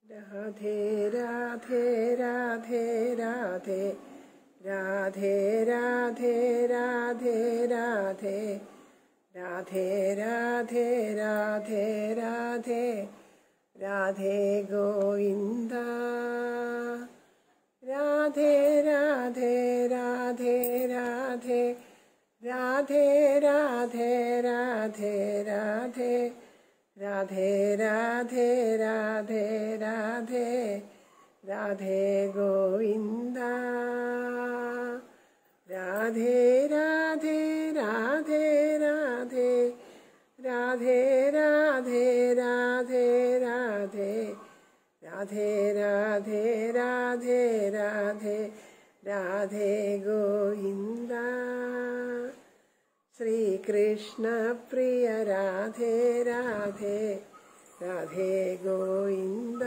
രാധേ രാധേ രാധേ രാധേ രാധേ രാധേ രാധേ രാധേ രാധേ രാധേ രാധേ രാധേ രാധേ ഗോവിന്ദ രാധേ രാധേ രാധേ രാധേ രാധേ രാധേ രാധേ രാധേ രാധേ രാധേ രാധേ രാധേ രാധേ ഗോവിന്ദ രാധേ രാധേ രാധേ രാധേ രാധേ രാധേ രാധേ രാധേ രാധേ രാധേ രാധേ രാധേ രാധേ ഗോവിന്ദ ശ്രീകൃഷ്ണ പ്രിയ രാധേ രാധേ രാധേ ഗോവിന്ദ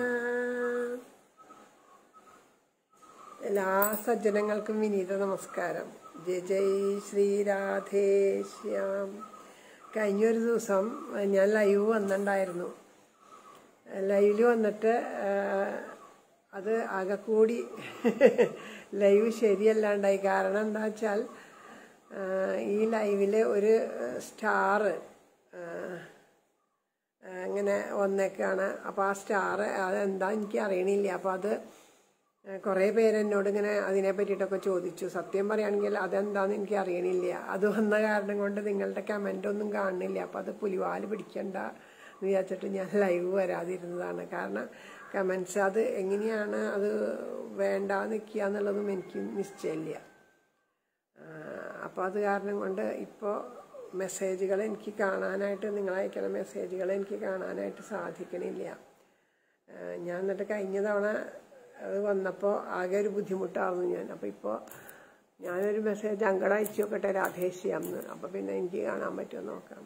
എല്ലാ സജ്ജനങ്ങൾക്കും വിനീത നമസ്കാരം ജയ ജയ് ശ്രീ രാധേ ശ്യാം കഴിഞ്ഞൊരു ദിവസം ഞാൻ ലൈവ് വന്നിട്ടുണ്ടായിരുന്നു ലൈവിൽ വന്നിട്ട് ആ, അത് ആകെ കൂടി ലൈവ് ശരിയല്ലാണ്ടായി കാരണം എന്താ വെച്ചാൽ ആ, ഈ ലൈവില് ഒരു സ്റ്റാറ് അങ്ങനെ വന്നേക്കാണ് അപ്പോൾ ആ സ്റ്റാർ അതെന്താ എനിക്ക് അറിയണില്ല അപ്പോൾ അത് കുറേ പേര് എന്നോട് ഇങ്ങനെ അതിനെ പറ്റിയിട്ടൊക്കെ ചോദിച്ചു സത്യം പറയുകയാണെങ്കിൽ അതെന്താന്ന് എനിക്ക് അറിയണില്ല അത് വന്ന കാരണം കൊണ്ട് നിങ്ങളുടെ കമൻ്റ് ഒന്നും കാണുന്നില്ല അപ്പം അത് പുലിവാല് പിടിക്കണ്ട എന്ന് വിചാരിച്ചിട്ട് ഞാൻ ലൈവ് വരാതിരുന്നതാണ് കാരണം കമൻസ് അത് എങ്ങനെയാണ് അത് വേണ്ട നിൽക്കുക എന്നുള്ളതും എനിക്ക് നിശ്ചയമില്ല അപ്പോൾ അത് കാരണം കൊണ്ട് ഇപ്പോൾ മെസ്സേജുകൾ എനിക്ക് കാണാനായിട്ട് നിങ്ങൾ അയക്കുന്ന മെസ്സേജുകൾ എനിക്ക് കാണാനായിട്ട് സാധിക്കണില്ല ആ, ഞാൻ എന്നിട്ട് കഴിഞ്ഞ തവണ അത് വന്നപ്പോൾ ആകെ ഒരു ബുദ്ധിമുട്ടായിരുന്നു ഞാൻ അപ്പോൾ ഇപ്പോൾ ഞാനൊരു മെസ്സേജ് അങ്ങടെ അയച്ചു നോക്കട്ടെ രാധേശ്യാന്ന് അപ്പോൾ പിന്നെ എനിക്ക് കാണാൻ പറ്റുമോ നോക്കാം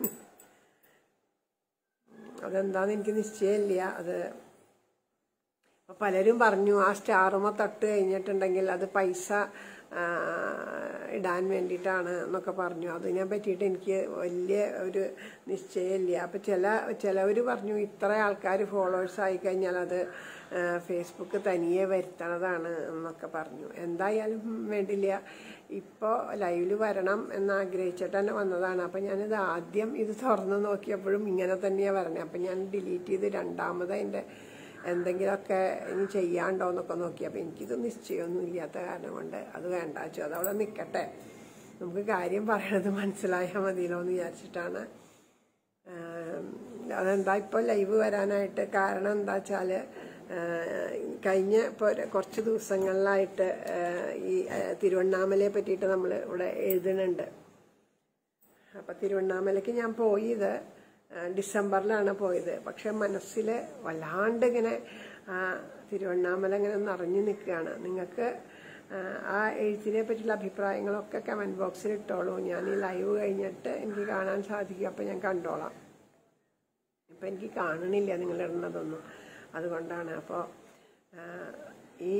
അതെന്താന്ന് എനിക്ക് നിശ്ചയമില്ല അത് അപ്പൊ പലരും പറഞ്ഞു ആ സ്റ്റാറുമ തൊട്ട് കഴിഞ്ഞിട്ടുണ്ടെങ്കിൽ അത് പൈസ ആ, ഇടാൻ വേണ്ടിയിട്ടാണ് എന്നൊക്കെ പറഞ്ഞു അതിനെ പറ്റിയിട്ട് എനിക്ക് വലിയ ഒരു നിശ്ചയമില്ല അപ്പം ചില ചിലവർ പറഞ്ഞു ഇത്ര ആൾക്കാർ ഫോളോവേഴ്സ് ആയി കഴിഞ്ഞാൽ അത് ആ, ഫേസ്ബുക്ക് തനിയെ വരുത്തണതാണ് എന്നൊക്കെ പറഞ്ഞു എന്തായാലും വേണ്ടില്ല ഇപ്പോൾ ലൈവിൽ വരണം എന്ന് ആഗ്രഹിച്ചിട്ട് തന്നെ വന്നതാണ് അപ്പം ഞാനിത് ആദ്യം ഇത് തുറന്ന് നോക്കിയപ്പോഴും ഇങ്ങനെ തന്നെയാണ് വരണേ അപ്പം ഞാൻ ഡിലീറ്റ് ചെയ്ത് രണ്ടാമത് അതിൻ്റെ എന്തെങ്കിലുമൊക്കെ ഇനി ചെയ്യാണ്ടോ എന്നൊക്കെ നോക്കി അപ്പം എനിക്കിത് നിശ്ചയമൊന്നും ഇല്ലാത്ത കാരണം കൊണ്ട് അത് വേണ്ട വെച്ചു അതവിടെ നിൽക്കട്ടെ നമുക്ക് കാര്യം പറയണത് മനസ്സിലായാൽ മതിയല്ലോ എന്ന് വിചാരിച്ചിട്ടാണ് ആം, അതെന്താ ഇപ്പോൾ ലൈവ് വരാനായിട്ട് കാരണം എന്താ വെച്ചാൽ കഴിഞ്ഞ ഇപ്പോൾ കുറച്ച് ദിവസങ്ങളിലായിട്ട് ആ, ഈ ആ, തിരുവണ്ണാമലയെ പറ്റിയിട്ട് നമ്മൾ ഇവിടെ എഴുതുന്നുണ്ട് അപ്പം തിരുവണ്ണാമലയ്ക്ക് ഞാൻ പോയത് ആ, ഡിസംബറിലാണ് പോയത് പക്ഷെ മനസ്സിൽ വല്ലാണ്ട് ഇങ്ങനെ ആ, തിരുവണ്ണാമല ഇങ്ങനെ നിറഞ്ഞു നിൽക്കുകയാണ് നിങ്ങൾക്ക് ആ, ആ എഴുത്തിനെ പറ്റിയുള്ള അഭിപ്രായങ്ങളൊക്കെ കമൻറ്റ് ബോക്സിൽ ഇട്ടോളൂ ഞാൻ ഈ ലൈവ് കഴിഞ്ഞിട്ട് എനിക്ക് കാണാൻ സാധിക്കും അപ്പം ഞാൻ കണ്ടോളാം ഇപ്പം എനിക്ക് കാണണില്ല നിങ്ങൾ ഇടുന്നതൊന്നും അതുകൊണ്ടാണ് അപ്പോൾ ഈ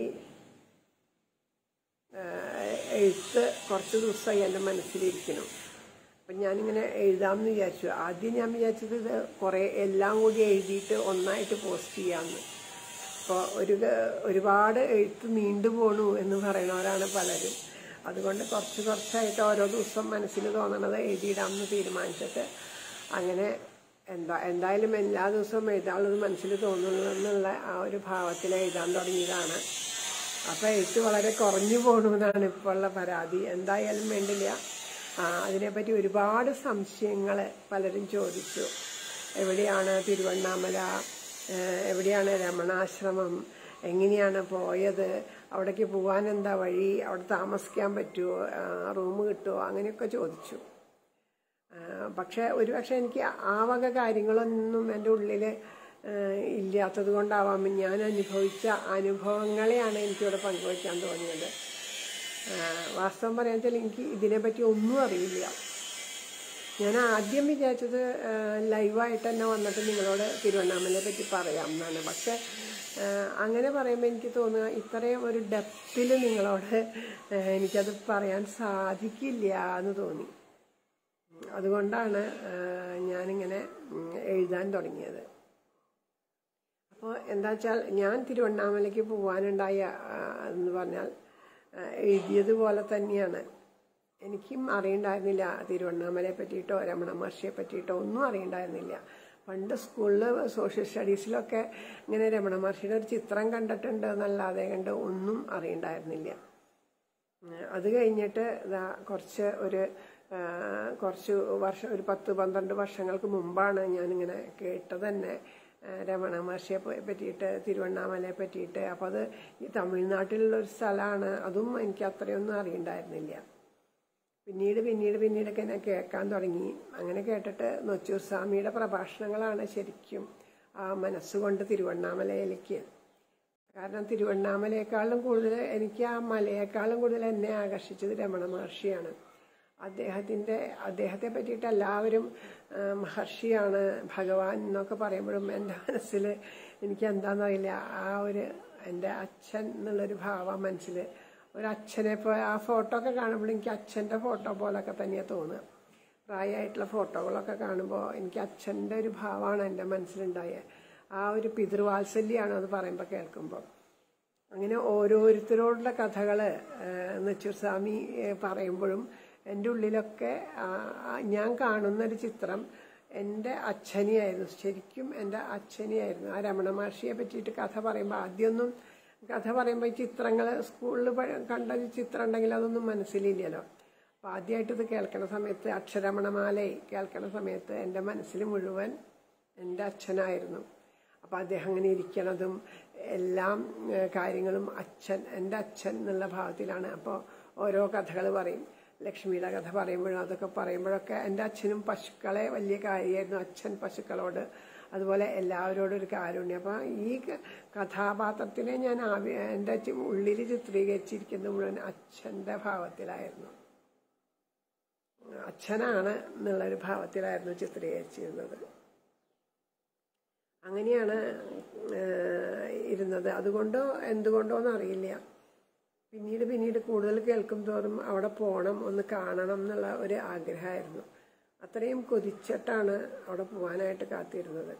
ആ, എഴുത്ത് കുറച്ച് ദിവസമായി എൻ്റെ മനസ്സിലിരിക്കണം അപ്പം ഞാനിങ്ങനെ എഴുതാമെന്ന് വിചാരിച്ചു ആദ്യം ഞാൻ വിചാരിച്ചത് ഇത് കുറേ എല്ലാം കൂടി എഴുതിയിട്ട് ഒന്നായിട്ട് പോസ്റ്റ് ചെയ്യാമെന്ന് അപ്പോൾ ഒരു ഒരുപാട് എഴുത്ത് നീണ്ടു പോണു എന്ന് പറയണവരാണ് പലരും അതുകൊണ്ട് കുറച്ച് കുറച്ചായിട്ട് ഓരോ ദിവസം മനസ്സിൽ തോന്നണത് എഴുതിയിടാമെന്ന് തീരുമാനിച്ചിട്ട് അങ്ങനെ എന്താ എന്തായാലും എല്ലാ ദിവസവും എഴുതാനുള്ളത് മനസ്സിൽ തോന്നുന്നു എന്നുള്ള ആ ഒരു ഭാവത്തിൽ എഴുതാൻ തുടങ്ങിയതാണ് അപ്പൊ എഴുത്ത് വളരെ കുറഞ്ഞു പോകണമെന്നാണ് ഇപ്പോൾ ഉള്ള പരാതി എന്തായാലും വേണ്ടില്ല ആ, അതിനെപ്പറ്റി ഒരുപാട് സംശയങ്ങൾ പലരും ചോദിച്ചു എവിടെയാണ് തിരുവണ്ണാമല ഏഹ്, എവിടെയാണ് രമണാശ്രമം എങ്ങനെയാണ് പോയത് അവിടേക്ക് പോകാൻ എന്താ വഴി അവിടെ താമസിക്കാൻ പറ്റുമോ റൂം കിട്ടുമോ അങ്ങനെയൊക്കെ ചോദിച്ചു ആ, പക്ഷെ ഒരുപക്ഷെ എനിക്ക് ആ വക കാര്യങ്ങളൊന്നും എൻ്റെ ഉള്ളിൽ ഇല്ലാത്തത് കൊണ്ടാവാം ഞാൻ അനുഭവിച്ച അനുഭവങ്ങളെയാണ് എനിക്കിവിടെ പങ്കുവയ്ക്കാൻ തോന്നിയത് ആ, വാസ്തവം പറയാൻ വെച്ചാൽ എനിക്ക് ഇതിനെപ്പറ്റി ഒന്നും അറിയില്ല ഞാൻ ആദ്യം വിചാരിച്ചത് ആ, ലൈവായിട്ട് തന്നെ വന്നിട്ട് നിങ്ങളോട് തിരുവണ്ണാമലയെ പറ്റി പറയാം എന്നാണ് പക്ഷെ ആ, അങ്ങനെ പറയുമ്പോൾ എനിക്ക് തോന്നുക ഇത്രയും ഒരു ഡെപ്തിൽ നിങ്ങളോട് ആ, എനിക്കത് പറയാൻ സാധിക്കില്ല എന്ന് തോന്നി അതുകൊണ്ടാണ് ആ, ഞാനിങ്ങനെ ഉം, എഴുതാൻ തുടങ്ങിയത് അപ്പോൾ എന്താ വെച്ചാൽ ഞാൻ തിരുവണ്ണാമലയ്ക്ക് പോകാനുണ്ടായ ആ, എന്ന് പറഞ്ഞാൽ ആ, എഴുതിയതുപോലെ തന്നെയാണ് എനിക്കും അറിയണ്ടായിരുന്നില്ല തിരുവണ്ണാമലയെ പറ്റിയിട്ടോ രമണ മഹർഷിയെ പറ്റിയിട്ടോ ഒന്നും അറിയണ്ടായിരുന്നില്ല പണ്ട് സ്കൂളിൽ സോഷ്യൽ സ്റ്റഡീസിലൊക്കെ ഇങ്ങനെ രമണ മഹർഷിയുടെ ഒരു ചിത്രം കണ്ടിട്ടുണ്ട് എന്നല്ലാതെ കണ്ട് ഒന്നും അറിയണ്ടായിരുന്നില്ല ഉം, അത് കഴിഞ്ഞിട്ട് ഇതാ കുറച്ച് ഒരു ആ, കുറച്ച് വർഷം ഒരു പത്ത് പന്ത്രണ്ട് വർഷങ്ങൾക്ക് മുമ്പാണ് ഞാനിങ്ങനെ കേട്ടത് തന്നെ ആ, രമണ മഹർഷിയെ പ- പറ്റിയിട്ട് തിരുവണ്ണാമലയെ പറ്റിയിട്ട് അപ്പം അത് ഈ തമിഴ്നാട്ടിലുള്ള ഒരു സ്ഥലമാണ് അതും എനിക്ക് അത്രയൊന്നും അറിയണ്ടായിരുന്നില്ല പിന്നീട് പിന്നീട് പിന്നീടൊക്കെ ഞാൻ കേൾക്കാൻ തുടങ്ങി അങ്ങനെ കേട്ടിട്ട് നൊച്ചൂർ സ്വാമിയുടെ പ്രഭാഷണങ്ങളാണ് ശരിക്കും ആ മനസ്സുകൊണ്ട് തിരുവണ്ണാമലയിലേക്ക് കാരണം തിരുവണ്ണാമലയെക്കാളും കൂടുതൽ എനിക്ക് ആ മലയേക്കാളും കൂടുതൽ എന്നെ ആകർഷിച്ചത് രമണ മഹർഷിയാണ് അദ്ദേഹത്തിൻ്റെ അദ്ദേഹത്തെ പറ്റിയിട്ട് എല്ലാവരും ആ, മഹർഷിയാണ് ഭഗവാൻ എന്നൊക്കെ പറയുമ്പോഴും എൻ്റെ മനസ്സിൽ എനിക്ക് എന്താണെന്നറിയില്ല ആ ഒരു എൻ്റെ അച്ഛൻ എന്നുള്ളൊരു ഭാവം മനസ്സിൽ ഒരു അച്ഛനെ പോലെ ആ ഫോട്ടോ ഒക്കെ കാണുമ്പോൾ എനിക്ക് അച്ഛൻ്റെ ഫോട്ടോ പോലൊക്കെ തന്നെയാണ് തോന്നുക പ്രായമായിട്ടുള്ള ഫോട്ടോകളൊക്കെ കാണുമ്പോൾ എനിക്ക് അച്ഛൻ്റെ ഒരു ഭാവമാണ് എൻ്റെ മനസ്സിലുണ്ടായത് ആ ഒരു പിതൃവാത്സല്യമാണ് അത് പറയുമ്പോൾ കേൾക്കുമ്പോൾ അങ്ങനെ ഓരോരുത്തരോടുള്ള കഥകൾ നെച്ചൂർ സ്വാമി ഏഹ്, പറയുമ്പോഴും എൻ്റെ ഉള്ളിലൊക്കെ ആ, ആ, ഞാൻ കാണുന്നൊരു ചിത്രം എൻ്റെ അച്ഛനെയായിരുന്നു ശരിക്കും എൻ്റെ അച്ഛനെയായിരുന്നു ആ രമണ മഹർഷിയെ പറ്റിയിട്ട് കഥ പറയുമ്പോൾ ആദ്യമൊന്നും കഥ പറയുമ്പോൾ ഈ ചിത്രങ്ങൾ സ്കൂളിൽ കണ്ട ഒരു ചിത്രം ഉണ്ടെങ്കിൽ അതൊന്നും മനസ്സിലില്ലല്ലോ അപ്പോൾ ആദ്യമായിട്ട് ഇത് കേൾക്കണ സമയത്ത് അക്ഷരമണമാലയെ കേൾക്കണ സമയത്ത് എൻ്റെ മനസ്സിൽ മുഴുവൻ എൻ്റെ അച്ഛനായിരുന്നു അപ്പോൾ അദ്ദേഹം അങ്ങനെ ഇരിക്കണതും എല്ലാം ഏഹ്, കാര്യങ്ങളും അച്ഛൻ എൻ്റെ അച്ഛൻ എന്നുള്ള ഭാവത്തിലാണ് അപ്പോൾ ഓരോ കഥകൾ പറയും ലക്ഷ്മിയുടെ കഥ പറയുമ്പോഴും അതൊക്കെ പറയുമ്പോഴൊക്കെ എൻ്റെ അച്ഛനും പശുക്കളെ വലിയ കാര്യമായിരുന്നു അച്ഛൻ പശുക്കളോട് അതുപോലെ എല്ലാവരോടും ഒരു കാരുണ്യം അപ്പം ഈ ക- കഥാപാത്രത്തിനെ ഞാൻ ആവി എൻ്റെ ചി- ഉള്ളിൽ ചിത്രീകരിച്ചിരിക്കുന്നത് മുഴുവൻ അച്ഛൻ്റെ ഭാവത്തിലായിരുന്നു അച്ഛനാണ് എന്നുള്ളൊരു ഭാവത്തിലായിരുന്നു ചിത്രീകരിച്ചിരുന്നത് അങ്ങനെയാണ് ഏഹ്, ഇരുന്നത് അതുകൊണ്ടോ എന്തുകൊണ്ടോന്ന് അറിയില്ല പിന്നീട് പിന്നീട് കൂടുതൽ കേൾക്കും തോറും അവിടെ പോകണം ഒന്ന് കാണണം എന്നുള്ള ഒരു ആഗ്രഹമായിരുന്നു അത്രയും കൊതിച്ചിട്ടാണ് അവിടെ പോകാനായിട്ട് കാത്തിരുന്നത്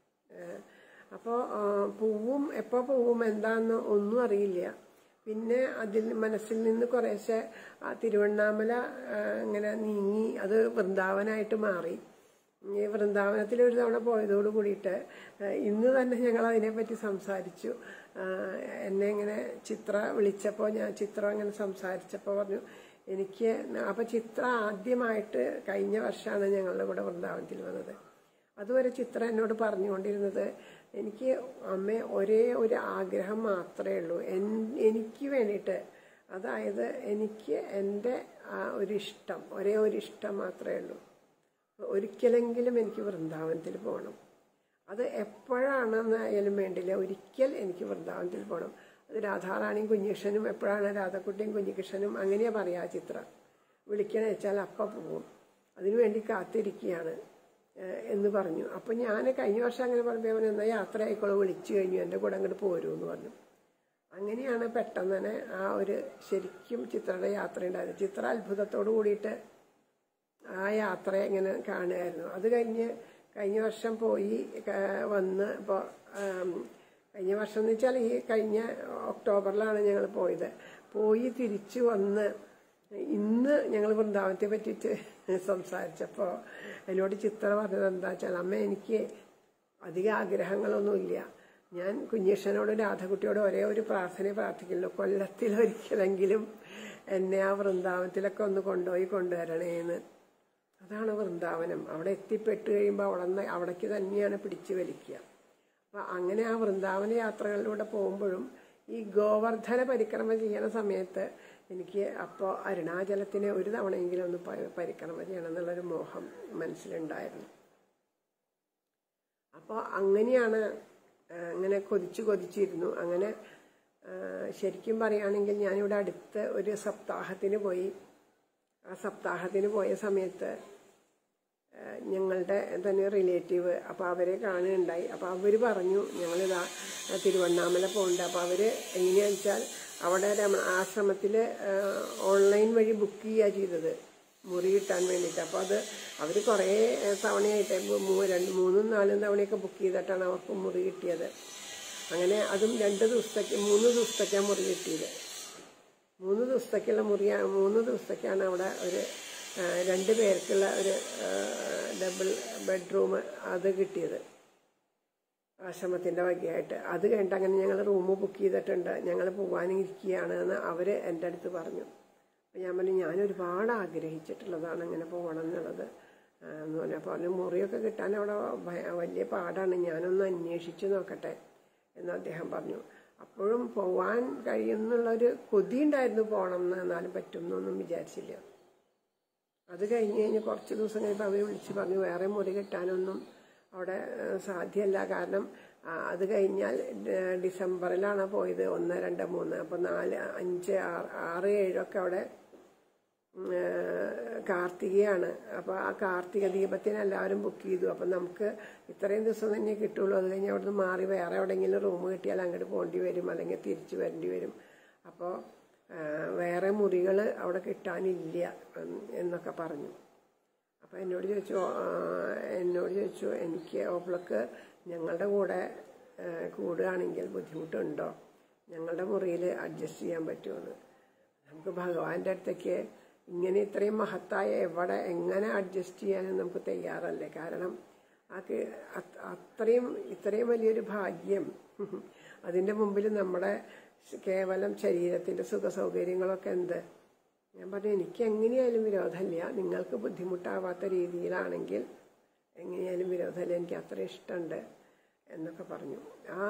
അപ്പോൾ പൂവും എപ്പോൾ പൂവും എന്താന്ന് ഒന്നും അറിയില്ല പിന്നെ അതിൽ മനസ്സിൽ നിന്ന് കുറേശ്ശെ ആ തിരുവണ്ണാമല ആ, ഇങ്ങനെ നീങ്ങി അത് വൃന്ദാവനായിട്ട് മാറി ഈ വൃന്ദാവനത്തിൽ ഒരു തവണ പോയതോട് കൂടിയിട്ട് ആ, ഇന്ന് തന്നെ ഞങ്ങൾ അതിനെപ്പറ്റി സംസാരിച്ചു ആ, എന്നെ ഇങ്ങനെ ചിത്ര വിളിച്ചപ്പോൾ ഞാൻ ചിത്രം ഇങ്ങനെ സംസാരിച്ചപ്പോൾ പറഞ്ഞു എനിക്ക് അപ്പം ചിത്ര ആദ്യമായിട്ട് കഴിഞ്ഞ വർഷമാണ് ഞങ്ങളുടെ കൂടെ വൃന്ദാവനത്തിൽ വന്നത് അതുവരെ ചിത്ര എന്നോട് പറഞ്ഞുകൊണ്ടിരുന്നത് എനിക്ക് അമ്മ ഒരേ ഒരു ആഗ്രഹം മാത്രമേ ഉള്ളൂ എൻ- എനിക്ക് വേണ്ടിയിട്ട് അതായത് എനിക്ക് എൻ്റെ ആ ഒരു ഇഷ്ടം ഒരേ ഒരു ഇഷ്ടം മാത്രമേ ഉള്ളൂ ഒരിക്കലെങ്കിലും എനിക്ക് വൃന്ദാവനത്തിൽ പോകണം അത് എപ്പോഴാണെന്നായാലും വേണ്ടില്ല ഒരിക്കൽ എനിക്ക് വൃന്ദാവനത്തിൽ പോകണം അത് രാധാറാണിയും കുഞ്ഞികൃഷ്ണനും എപ്പോഴാണ് രാധാക്കുട്ടിയും കുഞ്ഞികൃഷ്ണനും അങ്ങനെയാ പറയാ ചിത്രം വിളിക്കണ വെച്ചാൽ അപ്പം പോവും അതിനുവേണ്ടി കാത്തിരിക്കുകയാണ് ഏഹ് എന്ന് പറഞ്ഞു അപ്പം ഞാൻ കഴിഞ്ഞ വർഷം അങ്ങനെ പറഞ്ഞപ്പോൾ അവൻ എന്നാൽ യാത്ര ആയിക്കോളൂ വിളിച്ചു കഴിഞ്ഞു എൻ്റെ കൂടെ അങ്ങോട്ട് പോരൂ എന്ന് പറഞ്ഞു അങ്ങനെയാണ് പെട്ടെന്ന് തന്നെ ആ ഒരു ശരിക്കും ചിത്രയുടെ യാത്ര ഉണ്ടായത് ചിത്ര അത്ഭുതത്തോട് കൂടിയിട്ട് ആ യാത്ര ഇങ്ങനെ കാണുമായിരുന്നു അത് കഴിഞ്ഞ് കഴിഞ്ഞ വർഷം പോയി ക- വന്ന് ഇപ്പോൾ കഴിഞ്ഞ വർഷം എന്ന് വെച്ചാൽ ഈ കഴിഞ്ഞ ഒക്ടോബറിലാണ് ഞങ്ങൾ പോയത് പോയി തിരിച്ചു വന്ന് ഇന്ന് ഞങ്ങൾ വൃന്ദാവനത്തെ പറ്റിയിട്ട് സംസാരിച്ചപ്പോൾ എന്നോട് ചിത്ര പറഞ്ഞത് എന്താ വെച്ചാൽ അമ്മ എനിക്ക് അധിക ആഗ്രഹങ്ങളൊന്നുമില്ല ഞാൻ കുഞ്ഞീഷനോടും രാധകുട്ടിയോടും ഒരേ ഒരു പ്രാർത്ഥന പ്രാർത്ഥിക്കുള്ളൂ കൊല്ലത്തിലൊരിക്കലെങ്കിലും എന്നെ ആ വൃന്ദാവനത്തിലൊക്കെ ഒന്ന് കൊണ്ടുപോയി കൊണ്ടുവരണേന്ന് അതാണ് വൃന്ദാവനം അവിടെ എത്തിപ്പെട്ട് കഴിയുമ്പോൾ അവിടെ നിന്ന് അവിടേക്ക് തന്നെയാണ് പിടിച്ചു വലിക്കുക അപ്പം അങ്ങനെ ആ വൃന്ദാവന യാത്രകളിലൂടെ പോകുമ്പോഴും ഈ ഗോവർദ്ധന പരിക്രമ ചെയ്യുന്ന സമയത്ത് എനിക്ക് അപ്പോൾ അരുണാചലത്തിനെ ഒരു തവണയെങ്കിലും ഒന്ന് പ- പരിക്രമ ചെയ്യണം എന്നുള്ളൊരു മോഹം മനസ്സിലുണ്ടായിരുന്നു അപ്പോൾ അങ്ങനെയാണ് ആ, അങ്ങനെ കൊതിച്ചു കൊതിച്ചിരുന്നു അങ്ങനെ ആ, ശരിക്കും പറയുകയാണെങ്കിൽ ഞാനിവിടെ അടുത്ത് ഒരു സപ്താഹത്തിന് പോയി ആ സപ്താഹത്തിന് പോയ സമയത്ത് ആ, ഞങ്ങളുടെ തന്നെ റിലേറ്റീവ് അപ്പോൾ അവരെ കാണുകയുണ്ടായി അപ്പോൾ അവർ പറഞ്ഞു ഞങ്ങളിതാ തിരുവണ്ണാമല പോകുന്നുണ്ട് അപ്പോൾ അവർ എങ്ങനെയാണെന്ന് വെച്ചാൽ അവിടെ രമ ആശ്രമത്തിൽ ഓൺലൈൻ വഴി ബുക്ക് ചെയ്യുക ചെയ്തത് മുറി കിട്ടാൻ വേണ്ടിയിട്ട് അപ്പോൾ അത് അവർ കുറേ തവണയായിട്ട് മൂ- രണ്ട് മൂന്നും നാലും തവണയൊക്കെ ബുക്ക് ചെയ്തിട്ടാണ് അവർക്ക് മുറി കിട്ടിയത് അങ്ങനെ അതും രണ്ട് ദിവസത്തേക്ക് മൂന്ന് ദിവസത്തേക്കാണ് മുറി കിട്ടിയത് മൂന്ന് ദിവസത്തേക്കുള്ള മുറിയാ മൂന്ന് ദിവസത്തേക്കാണ് അവിടെ ഒരു ആ, രണ്ട് പേർക്കുള്ള ഒരു ഡബിൾ ബെഡ്റൂം അത് കിട്ടിയത് ആശ്രമത്തിൻ്റെ വകയായിട്ട് അത് കഴിഞ്ഞിട്ട് അങ്ങനെ ഞങ്ങൾ റൂം ബുക്ക് ചെയ്തിട്ടുണ്ട് ഞങ്ങൾ പോകാനിരിക്കുകയാണ് എന്ന് അവർ എൻ്റെ അടുത്ത് പറഞ്ഞു അപ്പം ഞാൻ പറഞ്ഞു ഞാൻ ഒരുപാട് ആഗ്രഹിച്ചിട്ടുള്ളതാണ് ഇങ്ങനെ പോകണം എന്നുള്ളത് ആ, എന്ന് പറഞ്ഞു അപ്പോൾ പറഞ്ഞു മുറിയൊക്കെ കിട്ടാൻ അവിടെ ഭയ- വലിയ പാടാണ് ഞാനൊന്ന് അന്വേഷിച്ച് നോക്കട്ടെ എന്ന് അദ്ദേഹം പറഞ്ഞു അപ്പോഴും പോവാൻ കഴിയുന്നുള്ളൊരു കൊതി ഉണ്ടായിരുന്നു പോകണം എന്ന് എന്നാലും പറ്റും എന്നൊന്നും വിചാരിച്ചില്ല അത് കഴിഞ്ഞ് കഴിഞ്ഞ് കുറച്ച് ദിവസം കഴിഞ്ഞപ്പോൾ അവർ വിളിച്ച് പറഞ്ഞു വേറെ മുറി കിട്ടാനൊന്നും അവിടെ ഏഹ്, സാധ്യമല്ല കാരണം ആ, അത് കഴിഞ്ഞാൽ ഡ- ഡിസംബറിലാണ് പോയത് ഒന്ന് രണ്ട് മൂന്ന് അപ്പോൾ നാല് അഞ്ച് ആറ് ആറ് ഏഴൊക്കെ അവിടെ ഉം, ഏഹ്, കാർത്തികയാണ് അപ്പോൾ ആ കാർത്തിക ദീപത്തിന് എല്ലാവരും ബുക്ക് ചെയ്തു അപ്പം നമുക്ക് ഇത്രയും ദിവസം തന്നെ കിട്ടുള്ളൂ അത് കഴിഞ്ഞ് അവിടുന്ന് മാറി വേറെ എവിടെയെങ്കിലും റൂം കിട്ടിയാൽ അങ്ങോട്ട് പോകേണ്ടി വരും അല്ലെങ്കിൽ തിരിച്ചു വരേണ്ടി വരും അപ്പോൾ വേറെ മുറികൾ അവിടെ കിട്ടാനില്ല ഉം, എന്നൊക്കെ പറഞ്ഞു അപ്പോൾ എന്നോട് ചോദിച്ചു ആ, എന്നോട് ചോദിച്ചു എനിക്ക് ഓപ്പളക്ക് ഞങ്ങളുടെ കൂടെ ആ, കൂടുകയാണെങ്കിൽ ബുദ്ധിമുട്ടുണ്ടോ ഞങ്ങളുടെ മുറിയിൽ അഡ്ജസ്റ്റ് ചെയ്യാൻ പറ്റുമെന്ന് നമുക്ക് ഭഗവാന്റെ അടുത്തേക്ക് ഇങ്ങനെ ഇത്രയും മഹത്തായ എവിടെ എങ്ങനെ അഡ്ജസ്റ്റ് ചെയ്യാനും നമുക്ക് തയ്യാറല്ലേ കാരണം ആ കേ- അത് അത്രയും ഇത്രയും വലിയൊരു ഭാഗ്യം അതിൻ്റെ മുമ്പിൽ നമ്മുടെ കേവലം ശരീരത്തിൻ്റെ സുഖ സൗകര്യങ്ങളൊക്കെ എന്ത് ഞാൻ പറഞ്ഞു എനിക്ക് എങ്ങനെയായാലും വിരോധമില്ല നിങ്ങൾക്ക് ബുദ്ധിമുട്ടാവാത്ത രീതിയിലാണെങ്കിൽ എങ്ങനെയായാലും വിരോധമില്ല എനിക്ക് അത്ര ഇഷ്ടമുണ്ട് എന്നൊക്കെ പറഞ്ഞു ആ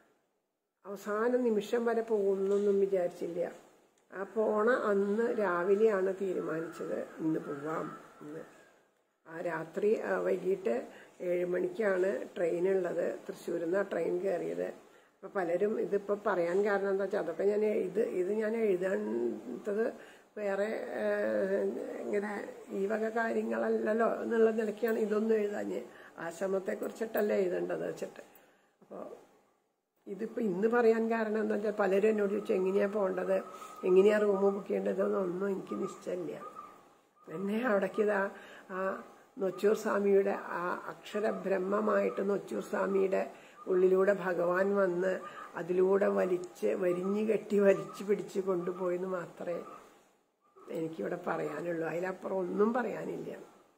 അവസാന നിമിഷം വരെ പോകുന്നൊന്നും വിചാരിച്ചില്ല ആ പോണ അന്ന് രാവിലെയാണ് തീരുമാനിച്ചത് ഇന്ന് പോവാം എന്ന് ആ രാത്രി ആ, വൈകിട്ട് ഏഴ് മണിക്കാണ് ട്രെയിനുള്ളത് തൃശ്ശൂരിൽ നിന്നാണ് ട്രെയിൻ കയറിയത് അപ്പോൾ പലരും ഇതിപ്പോൾ പറയാൻ കാരണം എന്താ വെച്ചാൽ അതൊക്കെ ഞാൻ എഴുത് ഇത് ഞാൻ എഴുതാത്തത് വേറെ ആ, ഇങ്ങനെ ഈ വക കാര്യങ്ങളല്ലല്ലോ എന്നുള്ള നിലയ്ക്കാണ് ഇതൊന്നും എഴുതാഞ്ഞ് ആശ്രമത്തെക്കുറിച്ചിട്ടല്ല എഴുതേണ്ടത് വെച്ചിട്ട് അപ്പോൾ ഇതിപ്പോൾ ഇന്ന് പറയാൻ കാരണം എന്താ വെച്ചാൽ പലരും എന്നോട് ചോദിച്ചു എങ്ങനെയാണ് പോകേണ്ടത് എങ്ങനെയാണ് റൂം ബുക്ക് ചെയ്യേണ്ടത് എന്നൊന്നും എനിക്ക് നിശ്ചയമില്ല എന്നെ അവിടേക്ക് ഇതാ ആ നൊച്ചൂർ സ്വാമിയുടെ ആ അക്ഷരബ്രഹ്മമായിട്ട് നൊച്ചൂർ സ്വാമിയുടെ ഉള്ളിലൂടെ ഭഗവാൻ വന്ന് അതിലൂടെ വലിച്ച് വരിഞ്ഞു കെട്ടി വലിച്ചു പിടിച്ച് കൊണ്ടുപോയെന്ന് മാത്രമേ എനിക്കിവിടെ പറയാനുള്ളൂ അതിലപ്പുറം ഒന്നും പറയാനില്ല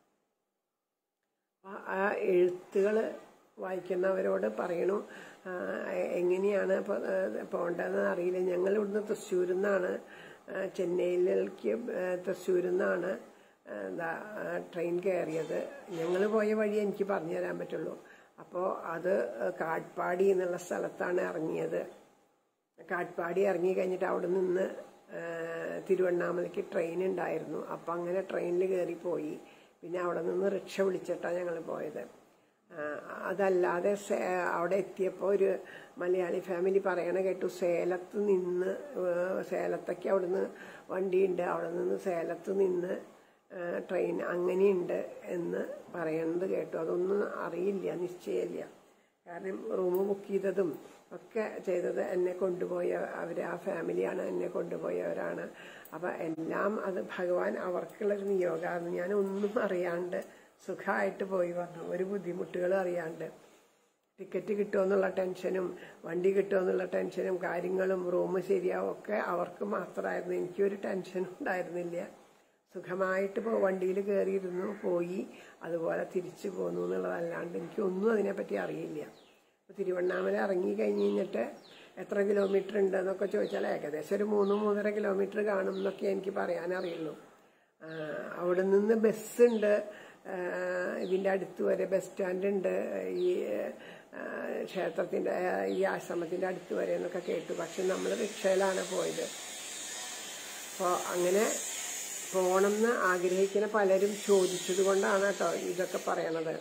ആ- ആ എഴുത്തുകൾ വായിക്കുന്നവരോട് പറയണു ആ, എങ്ങനെയാണ് പോ- ആ, പോകേണ്ടതെന്ന് അറിയില്ല ഞങ്ങൾ ഇവിടുന്ന് തൃശ്ശൂരിൽ നിന്നാണ് ആ, ചെന്നൈയിലേക്ക് ആ, തൃശ്ശൂരിൽ നിന്നാണ് ആ, എന്താ ആ, ട്രെയിൻ കയറിയത് ഞങ്ങൾ പോയ വഴി എനിക്ക് പറഞ്ഞു തരാൻ പറ്റുള്ളൂ അപ്പോൾ അത് കാട്ട്പാടി എന്നുള്ള സ്ഥലത്താണ് ഇറങ്ങിയത് കാട്ട്പാടി ഇറങ്ങി കഴിഞ്ഞിട്ട് അവിടെ നിന്ന് ആ, തിരുവണ്ണാമലയ്ക്ക് ട്രെയിൻ ഉണ്ടായിരുന്നു അപ്പം അങ്ങനെ ട്രെയിനിൽ കയറി പോയി പിന്നെ അവിടെ നിന്ന് റിക്ഷ വിളിച്ചിട്ടാണ് ഞങ്ങൾ പോയത് ആ, അതല്ലാതെ സേ- അവിടെ എത്തിയപ്പോൾ ഒരു മലയാളി ഫാമിലി പറയണ കേട്ടു സേലത്ത് നിന്ന് ഏ, സേലത്തേക്ക് അവിടുന്ന് വണ്ടിയുണ്ട് അവിടെ നിന്ന് സേലത്ത് നിന്ന് ഏ, ട്രെയിൻ അങ്ങനെയുണ്ട് എന്ന് പറയുന്നത് കേട്ടു അതൊന്നും അറിയില്ല നിശ്ചയമില്ല കാരണം റൂം ബുക്ക് ചെയ്തതും ഒക്കെ ചെയ്തത് എന്നെ കൊണ്ടുപോയ അവർ ആ ഫാമിലിയാണ് എന്നെ കൊണ്ടുപോയവരാണ് അപ്പം എല്ലാം അത് ഭഗവാൻ അവർക്കുള്ളൊരു നിയോഗമാണ് ഞാൻ ഒന്നും അറിയാണ്ട് സുഖമായിട്ട് പോയി വന്നു ഒരു ബുദ്ധിമുട്ടുകളും അറിയാണ്ട് ടിക്കറ്റ് കിട്ടുമെന്നുള്ള ടെൻഷനും വണ്ടി കിട്ടുമെന്നുള്ള ടെൻഷനും കാര്യങ്ങളും റൂം ശരിയാവും ഒക്കെ അവർക്ക് മാത്രമായിരുന്നു എനിക്കൊരു ടെൻഷനും ഉണ്ടായിരുന്നില്ല സുഖമായിട്ട് പോ വണ്ടിയിൽ കയറിയിരുന്നു പോയി അതുപോലെ തിരിച്ചു പോന്നു എന്നുള്ളതല്ലാണ്ട് എനിക്കൊന്നും അതിനെപ്പറ്റി അറിയില്ല അപ്പോൾ തിരുവണ്ണാമല ഇറങ്ങി കഴിഞ്ഞ് കഴിഞ്ഞിട്ട് എത്ര കിലോമീറ്റർ ഉണ്ട് എന്നൊക്കെ ചോദിച്ചാൽ ഏകദേശം ഒരു മൂന്ന് മൂന്നര കിലോമീറ്റർ കാണും എന്നൊക്കെ എനിക്ക് പറയാനറിയുള്ളൂ ആ, അവിടെ നിന്ന് ബസ്സുണ്ട് ആ, ഇതിൻ്റെ അടുത്ത് വരെ ബസ് സ്റ്റാൻഡ് ഉണ്ട് ഈ ആ, ക്ഷേത്രത്തിൻ്റെ ആ, ഈ ആശ്രമത്തിൻ്റെ അടുത്ത് വരെ എന്നൊക്കെ കേട്ടു പക്ഷെ നമ്മൾ റിക്ഷയിലാണ് പോയത് അപ്പോൾ അങ്ങനെ പോകണമെന്ന് ആഗ്രഹിക്കുന്ന പലരും ചോദിച്ചത് കൊണ്ടാണ് കേട്ടോ ഇതൊക്കെ പറയണത്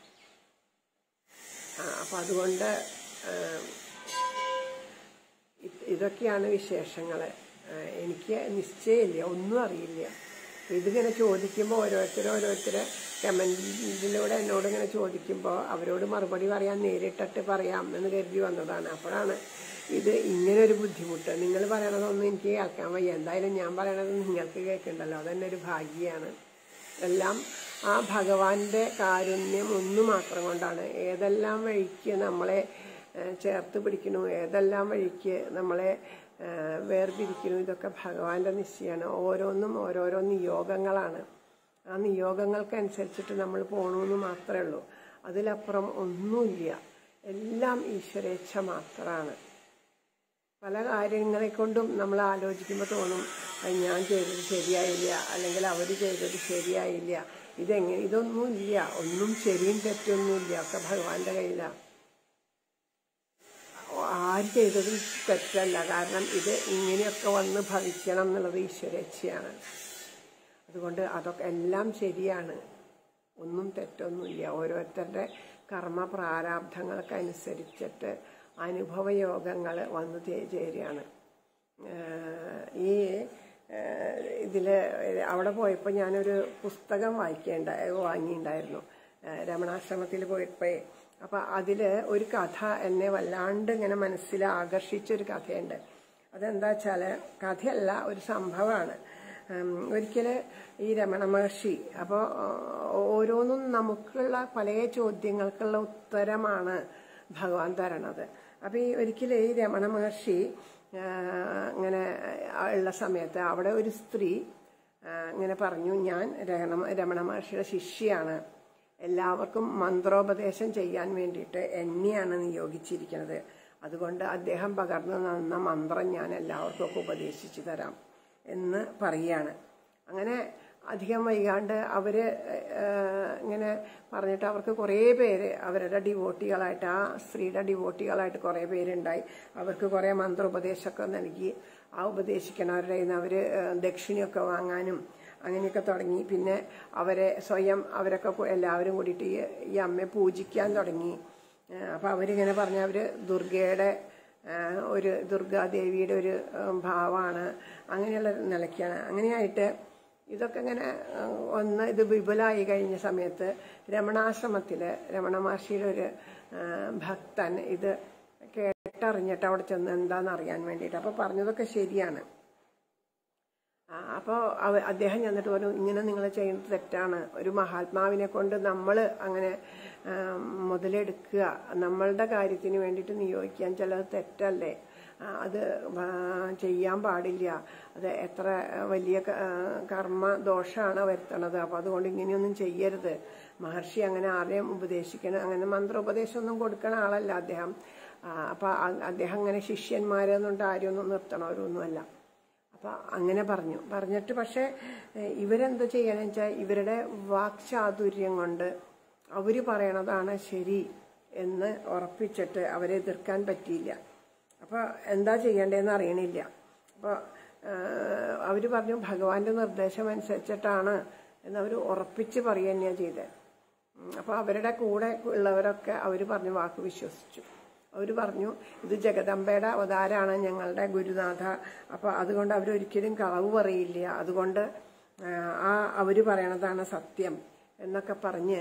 ആ, അപ്പം അതുകൊണ്ട് ആ, ഇത് ഇതൊക്കെയാണ് വിശേഷങ്ങൾ എനിക്ക് നിശ്ചയമില്ല ഒന്നും അറിയില്ല ഇതിങ്ങനെ ചോദിക്കുമ്പോൾ ഓരോരുത്തർ ഓരോരുത്തർ കമൻറ്റിലൂടെ എന്നോട് ഇങ്ങനെ ചോദിക്കുമ്പോൾ അവരോട് മറുപടി പറയാൻ നേരിട്ടിട്ട് പറയാം എന്ന് കരുതി വന്നതാണ് അപ്പോഴാണ് ഇത് ഇങ്ങനെ ഒരു ബുദ്ധിമുട്ട് നിങ്ങൾ പറയണതൊന്നും എനിക്ക് കേൾക്കാൻ വയ്യ എന്തായാലും ഞാൻ പറയണത് നിങ്ങൾക്ക് കേൾക്കണ്ടല്ലോ അതന്നെ ഒരു ഭാഗ്യമാണ് എല്ലാം ആ ഭഗവാന്റെ കാരുണ്യം ഒന്ന് മാത്രം കൊണ്ടാണ് ഏതെല്ലാം വഴിക്ക് നമ്മളെ ഏഹ്, ചേർത്ത് പിടിക്കണു ഏതെല്ലാം വഴിക്ക് നമ്മളെ ഏഹ്, വേർപിരിക്കണു ഇതൊക്കെ ഭഗവാന്റെ നിശ്ചയമാണ് ഓരോന്നും ഓരോരോ നിയോഗങ്ങളാണ് ആ നിയോഗങ്ങൾക്കനുസരിച്ചിട്ട് നമ്മൾ പോകണമെന്ന് മാത്രമേ ഉള്ളൂ അതിലപ്പുറം ഒന്നുമില്ല എല്ലാം ഈശ്വരേച്ഛ മാത്രമാണ് പല കാര്യങ്ങളെ കൊണ്ടും നമ്മൾ ആലോചിക്കുമ്പോൾ തോന്നും "അത് ഞാൻ ചെയ്തത് ശരിയായില്ല അല്ലെങ്കിൽ അവർ ചെയ്തത് ശരിയായില്ല ഇതെങ്ങനെ ഇതൊന്നുമില്ല ഒന്നും ശരിയും തെറ്റൊന്നുമില്ല ഒക്കെ ഭഗവാന്റെ കയ്യിലാണ് ആര് ചെയ്തതും തെറ്റല്ല കാരണം ഇത് ഇങ്ങനെയൊക്കെ വന്ന് ഭവിക്കണം എന്നുള്ളത് ഈശ്വരേച്ഛയാണ് അതുകൊണ്ട് അതൊക്കെ എല്ലാം ശരിയാണ് ഒന്നും തെറ്റൊന്നുമില്ല ഓരോരുത്തരുടെ കർമ്മ പ്രാരാബ്ധങ്ങൾക്കനുസരിച്ചിട്ട് അനുഭവയോഗങ്ങൾ വന്നു ചേ- ചേരുകയാണ് ഏഹ് ഈ ഇതിൽ അവിടെ പോയപ്പോൾ ഞാനൊരു പുസ്തകം വായിക്കേണ്ട വാങ്ങിയിട്ടുണ്ടായിരുന്നു ഏഹ് രമണാശ്രമത്തിൽ പോയപ്പോഴേ അപ്പം അതിൽ ഒരു കഥ എന്നെ വല്ലാണ്ട് ഇങ്ങനെ മനസ്സിൽ ആകർഷിച്ചൊരു കഥയുണ്ട് അതെന്താ വെച്ചാൽ കഥയല്ല ഒരു സംഭവമാണ് ഒരിക്കൽ ഈ രമണ മഹർഷി അപ്പോൾ ഓരോന്നും നമുക്കുള്ള പല ചോദ്യങ്ങൾക്കുള്ള ഉത്തരമാണ് ഭഗവാൻ തരണത് അപ്പോൾ ഈ ഒരിക്കൽ ഈ രമണ മഹർഷി ആ, ഇങ്ങനെ ഉള്ള സമയത്ത് അവിടെ ഒരു സ്ത്രീ ആ, ഇങ്ങനെ പറഞ്ഞു ഞാൻ രമണ രമണ മഹർഷിയുടെ ശിഷ്യയാണ് എല്ലാവർക്കും മന്ത്രോപദേശം ചെയ്യാൻ വേണ്ടിയിട്ട് എന്നെയാണ് നിയോഗിച്ചിരിക്കുന്നത് അതുകൊണ്ട് അദ്ദേഹം പകർന്നു തന്ന മന്ത്രം ഞാൻ എല്ലാവർക്കും ഒക്കെ ഉപദേശിച്ചു തരാം എന്ന് പറയാണ് അങ്ങനെ അധികം വൈകാണ്ട് അവര് ഏഹ്, ഇങ്ങനെ പറഞ്ഞിട്ട് അവർക്ക് കുറേ പേര് അവരുടെ ഡിവോട്ടികളായിട്ട് ആ സ്ത്രീയുടെ ഡിവോട്ടികളായിട്ട് കുറേ പേരുണ്ടായി അവർക്ക് കുറേ മന്ത്രോപദേശമൊക്കെ നൽകി ആ ഉപദേശിക്കണവരുടെ കയ്യിൽ നിന്ന് അവര് ഏഹ്, ദക്ഷിണയൊക്കെ വാങ്ങാനും അങ്ങനെയൊക്കെ തുടങ്ങി പിന്നെ അവരെ സ്വയം അവരൊക്കെ കൂ- എല്ലാവരും കൂടിയിട്ട് ഈ ഈ അമ്മയെ പൂജിക്കാൻ തുടങ്ങി ഏഹ്, അപ്പൊ അവരിങ്ങനെ പറഞ്ഞ അവര് ദുർഗയുടെ ഏഹ്, ഒരു ദുർഗാദേവിയുടെ ഒരു ഏഹ്, ഭാവമാണ് അങ്ങനെയുള്ള നിലയ്ക്കാണ് അങ്ങനെയായിട്ട് ഇതൊക്കെ ഇങ്ങനെ ഏഹ്, ഒന്ന് ഇത് വിപുലമായി കഴിഞ്ഞ സമയത്ത് രമണാശ്രമത്തില് രമണ മഹർഷിയുടെ ഒരു ഏഹ്, ഭക്തൻ ഇത് കേട്ടറിഞ്ഞിട്ട് അവിടെ ചെന്ന് എന്താണെന്ന് അറിയാൻ വേണ്ടിയിട്ട് അപ്പൊ പറഞ്ഞതൊക്കെ ശരിയാണ് അപ്പോൾ അദ്ദേഹം ചെന്നിട്ട് പറഞ്ഞു ഇങ്ങനെ നിങ്ങൾ ചെയ്യുന്നത് തെറ്റാണ് ഒരു മഹാത്മാവിനെ കൊണ്ട് നമ്മൾ അങ്ങനെ ആ, മുതലെടുക്കുക നമ്മളുടെ കാര്യത്തിന് വേണ്ടിയിട്ട് നിയോഗിക്കാൻ ചിലത് തെറ്റല്ലേ ആ, അത് ആ, ചെയ്യാൻ പാടില്ല അത് എത്ര വലിയ ക- ആ, കർമ്മ ദോഷമാണ് വരുത്തണത് അപ്പോൾ അതുകൊണ്ട് ഇങ്ങനെയൊന്നും ചെയ്യരുത് മഹർഷി അങ്ങനെ ആരെയും ഉപദേശിക്കണം അങ്ങനെ മന്ത്രോപദേശമൊന്നും കൊടുക്കണ ആളല്ല അദ്ദേഹം ആ, അപ്പൊ അ- അദ്ദേഹം അങ്ങനെ ശിഷ്യന്മാരെന്നുണ്ട് ആരെയൊന്നും നിർത്തണവരൊന്നുമല്ല അപ്പൊ അങ്ങനെ പറഞ്ഞു പറഞ്ഞിട്ട് പക്ഷെ ഏഹ്, ഇവരെന്ത് ചെയ്യണമെന്ന് വെച്ചാൽ ഇവരുടെ വാക്ചാതുര്യം കൊണ്ട് അവര് പറയണതാണ് ശരി എന്ന് ഉറപ്പിച്ചിട്ട് അവരെ എതിർക്കാൻ പറ്റിയില്ല അപ്പൊ എന്താ ചെയ്യേണ്ടതെന്ന് അറിയണില്ല അപ്പൊ ഏഹ്, അവര് പറഞ്ഞു ഭഗവാന്റെ നിർദ്ദേശം അനുസരിച്ചിട്ടാണ് എന്നവർ ഉറപ്പിച്ച് പറയുക തന്നെയാണ് ചെയ്തത് ഉം, അപ്പൊ അവരുടെ കൂടെ ഉള്ളവരൊക്കെ അവര് പറഞ്ഞു വാക്ക് വിശ്വസിച്ചു അവർ പറഞ്ഞു ഇത് ജഗദമ്പയുടെ അവതാരമാണ് ഞങ്ങളുടെ ഗുരുനാഥ അപ്പൊ അതുകൊണ്ട് അവരൊരിക്കലും കളവ് പറയില്ല അതുകൊണ്ട് ആ, ആ അവര് പറയണതാണ് സത്യം എന്നൊക്കെ പറഞ്ഞ്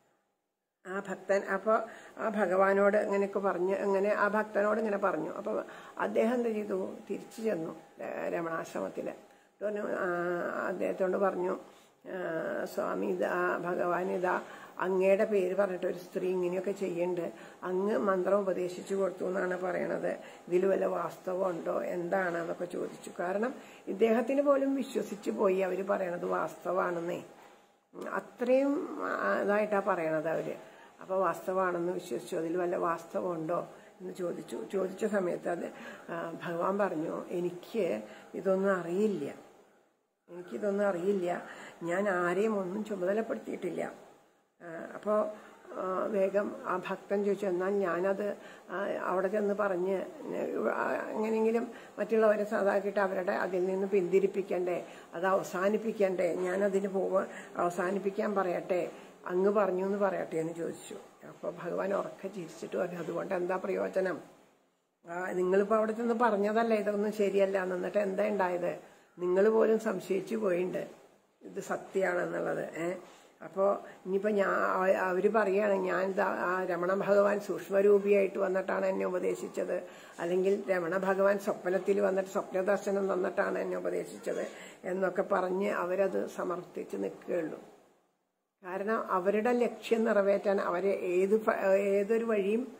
ആ ഭക്തൻ അപ്പോൾ ആ ഭഗവാനോട് ഇങ്ങനെയൊക്കെ പറഞ്ഞു അങ്ങനെ ആ ഭക്തനോട് ഇങ്ങനെ പറഞ്ഞു അപ്പോൾ അദ്ദേഹം എന്ത് ചെയ്തു തിരിച്ചു ചെന്നു ര- രമണാശ്രമത്തിൽ പറഞ്ഞു ആ, അദ്ദേഹത്തോട് പറഞ്ഞു ആ, സ്വാമി ഇതാ ഭഗവാൻ ഇതാ അങ്ങയുടെ പേര് പറഞ്ഞിട്ട് ഒരു സ്ത്രീ ഇങ്ങനെയൊക്കെ ചെയ്യുന്നുണ്ട് അങ്ങ് മന്ത്രം ഉപദേശിച്ചു കൊടുത്തു എന്നാണ് പറയണത് ഇതിൽ വല്ല വാസ്തവമുണ്ടോ എന്താണെന്നൊക്കെ ചോദിച്ചു കാരണം ഇദ്ദേഹത്തിന് പോലും വിശ്വസിച്ചു പോയി അവർ പറയണത് വാസ്തവാണെന്നേ അത്രയും ആ, ഇതായിട്ടാ പറയണത് അവര് അപ്പൊ വാസ്തവാണെന്ന് വിശ്വസിച്ചു അതിൽ വല്ല വാസ്തവമുണ്ടോ എന്ന് ചോദിച്ചു ചോദിച്ച സമയത്ത് അത് ആ, ഭഗവാൻ പറഞ്ഞു എനിക്ക് ഇതൊന്നും അറിയില്ല എനിക്കിതൊന്നും അറിയില്ല ഞാൻ ആരെയും ഒന്നും ചുമതലപ്പെടുത്തിയിട്ടില്ല അപ്പോൾ വേഗം ആ ഭക്തൻ ചോദിച്ചു എന്നാൽ ഞാനത് ആ, അവിടെ ചെന്ന് പറഞ്ഞ് ആ, എങ്ങനെയെങ്കിലും മറ്റുള്ളവരെ സാധാക്കിയിട്ട് അവരുടെ അതിൽ നിന്ന് പിന്തിരിപ്പിക്കണ്ടേ അത് അവസാനിപ്പിക്കണ്ടേ ഞാനതിന് പോവാൻ അവസാനിപ്പിക്കാൻ പറയട്ടെ അങ്ങ് പറഞ്ഞു എന്ന് പറയട്ടെ എന്ന് ചോദിച്ചു അപ്പോൾ ഭഗവാൻ ഉറക്കെ ചിരിച്ചിട്ട് പറഞ്ഞു അതുകൊണ്ട് എന്താ പ്രയോജനം ആ, നിങ്ങളിപ്പോ അവിടെ ചെന്ന് പറഞ്ഞതല്ല ഇതൊന്നും ശരിയല്ല എന്ന്. എന്നിട്ട് എന്താ ഉണ്ടായത് നിങ്ങൾ പോലും സംശയിച്ചു പോയിണ്ട് ഇത് സത്യമാണെന്നുള്ളത് ഏ അപ്പോ ഇനിയിപ്പോ ഞാൻ അവ- അവര് പറയാണ് ഞാൻ ദാ ആ രമണ ഭഗവാൻ സൂക്ഷ്മരൂപിയായിട്ട് വന്നിട്ടാണ് എന്നെ ഉപദേശിച്ചത് അല്ലെങ്കിൽ രമണ ഭഗവാൻ സ്വപ്നത്തിൽ വന്നിട്ട് സ്വപ്ന ദർശനം തന്നിട്ടാണ് എന്നെ ഉപദേശിച്ചത് എന്നൊക്കെ പറഞ്ഞ് അവരത് സമർത്ഥിച്ച് നിൽക്കുകയുള്ളൂ കാരണം അവരുടെ ലക്ഷ്യം നിറവേറ്റാൻ അവരെ ഏത് ഫ- ഏതൊരു വഴിയും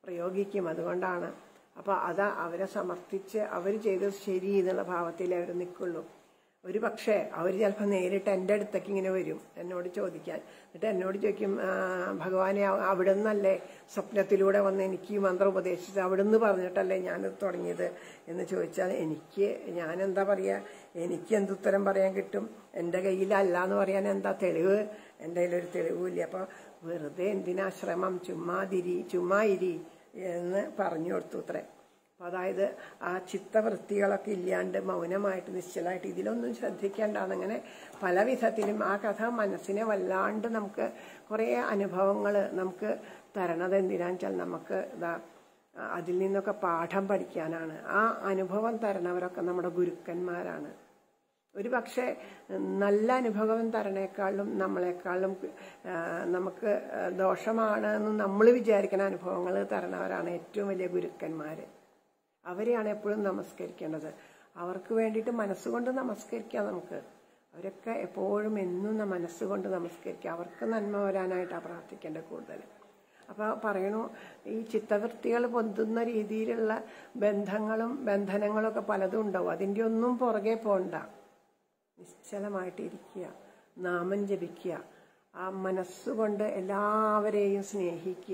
പ്രയോഗിക്കും അതുകൊണ്ടാണ് അപ്പോൾ അത് അവരെ സമർത്ഥിച്ച് അവർ ചെയ്തത് ശരി എന്നുള്ള ഭാവത്തിലേ അവർ നിൽക്കുള്ളൂ ഒരു പക്ഷേ അവർ ചിലപ്പോൾ നേരിട്ട് എൻ്റെ അടുത്തേക്ക് ഇങ്ങനെ വരും എന്നോട് ചോദിക്കാൻ എന്നിട്ട് എന്നോട് ചോദിക്കും "ആ, ഭഗവാനെ അ- അവിടെ നിന്നല്ലേ സ്വപ്നത്തിലൂടെ വന്ന് എനിക്ക് ഈ മന്ത്രം ഉപദേശിച്ചത് അവിടെ നിന്ന് പറഞ്ഞിട്ടല്ലേ ഞാനിത് തുടങ്ങിയത് എന്ന് ചോദിച്ചാൽ എനിക്ക് ഞാൻ എന്താ പറയുക എനിക്ക് എന്ത് ഉത്തരം പറയാൻ കിട്ടും എൻ്റെ കയ്യിലല്ല എന്ന് പറയാൻ എന്താ തെളിവ് എൻ്റെ കയ്യിലൊരു തെളിവുമില്ല അപ്പോൾ വെറുതെ എന്തിനാ ശ്രമം ചുമ്മാതിരി ചുമ്മാ ഇരി എന്ന് പറഞ്ഞു കൊടുത്തു അത്രേ അപ്പൊ അതായത് ആ ചിത്തവൃത്തികളൊക്കെ ഇല്ലാണ്ട് മൗനമായിട്ട് നിശ്ചലമായിട്ട് ഇതിലൊന്നും ശ്രദ്ധിക്കേണ്ടാണ് അങ്ങനെ പല വിധത്തിലും ആ കഥ മനസ്സിനെ വല്ലാണ്ട് നമുക്ക് കുറേ അനുഭവങ്ങൾ നമുക്ക് തരണത് എന്തിനാന്ന് വെച്ചാൽ നമുക്ക് ഇതാ അതിൽ നിന്നൊക്കെ പാഠം പഠിക്കാനാണ് ആ അനുഭവം തരണവരൊക്കെ നമ്മുടെ ഗുരുക്കന്മാരാണ് ഒരു പക്ഷേ നല്ല അനുഭവം തരണേക്കാളും നമ്മളെക്കാളും ആ, നമുക്ക് ദോഷമാണ് എന്ന് നമ്മൾ വിചാരിക്കുന്ന അനുഭവങ്ങൾ തരണവരാണ് ഏറ്റവും വലിയ ഗുരുക്കന്മാർ അവരെയാണ് എപ്പോഴും നമസ്കരിക്കേണ്ടത് അവർക്ക് വേണ്ടിയിട്ട് മനസ്സുകൊണ്ട് നമസ്കരിക്കാം നമുക്ക് അവരൊക്കെ എപ്പോഴും എന്നും ന- മനസ്സുകൊണ്ട് നമസ്കരിക്കുക അവർക്ക് നന്മ വരാനായിട്ടാണ് പ്രാർത്ഥിക്കേണ്ടത് കൂടുതൽ അപ്പോൾ പറയണു ഈ ചിത്തവൃത്തികൾ പൊന്തുന്ന രീതിയിലുള്ള ബന്ധങ്ങളും ബന്ധനങ്ങളും ഒക്കെ പലതും ഉണ്ടാവും അതിൻ്റെ ഒന്നും പുറകെ പോണ്ട നിശ്ചലമായിട്ട് ഇരിക്കുക നാമം ജപിക്കുക ആ മനസ്സുകൊണ്ട് എല്ലാവരെയും സ്നേഹിക്കുക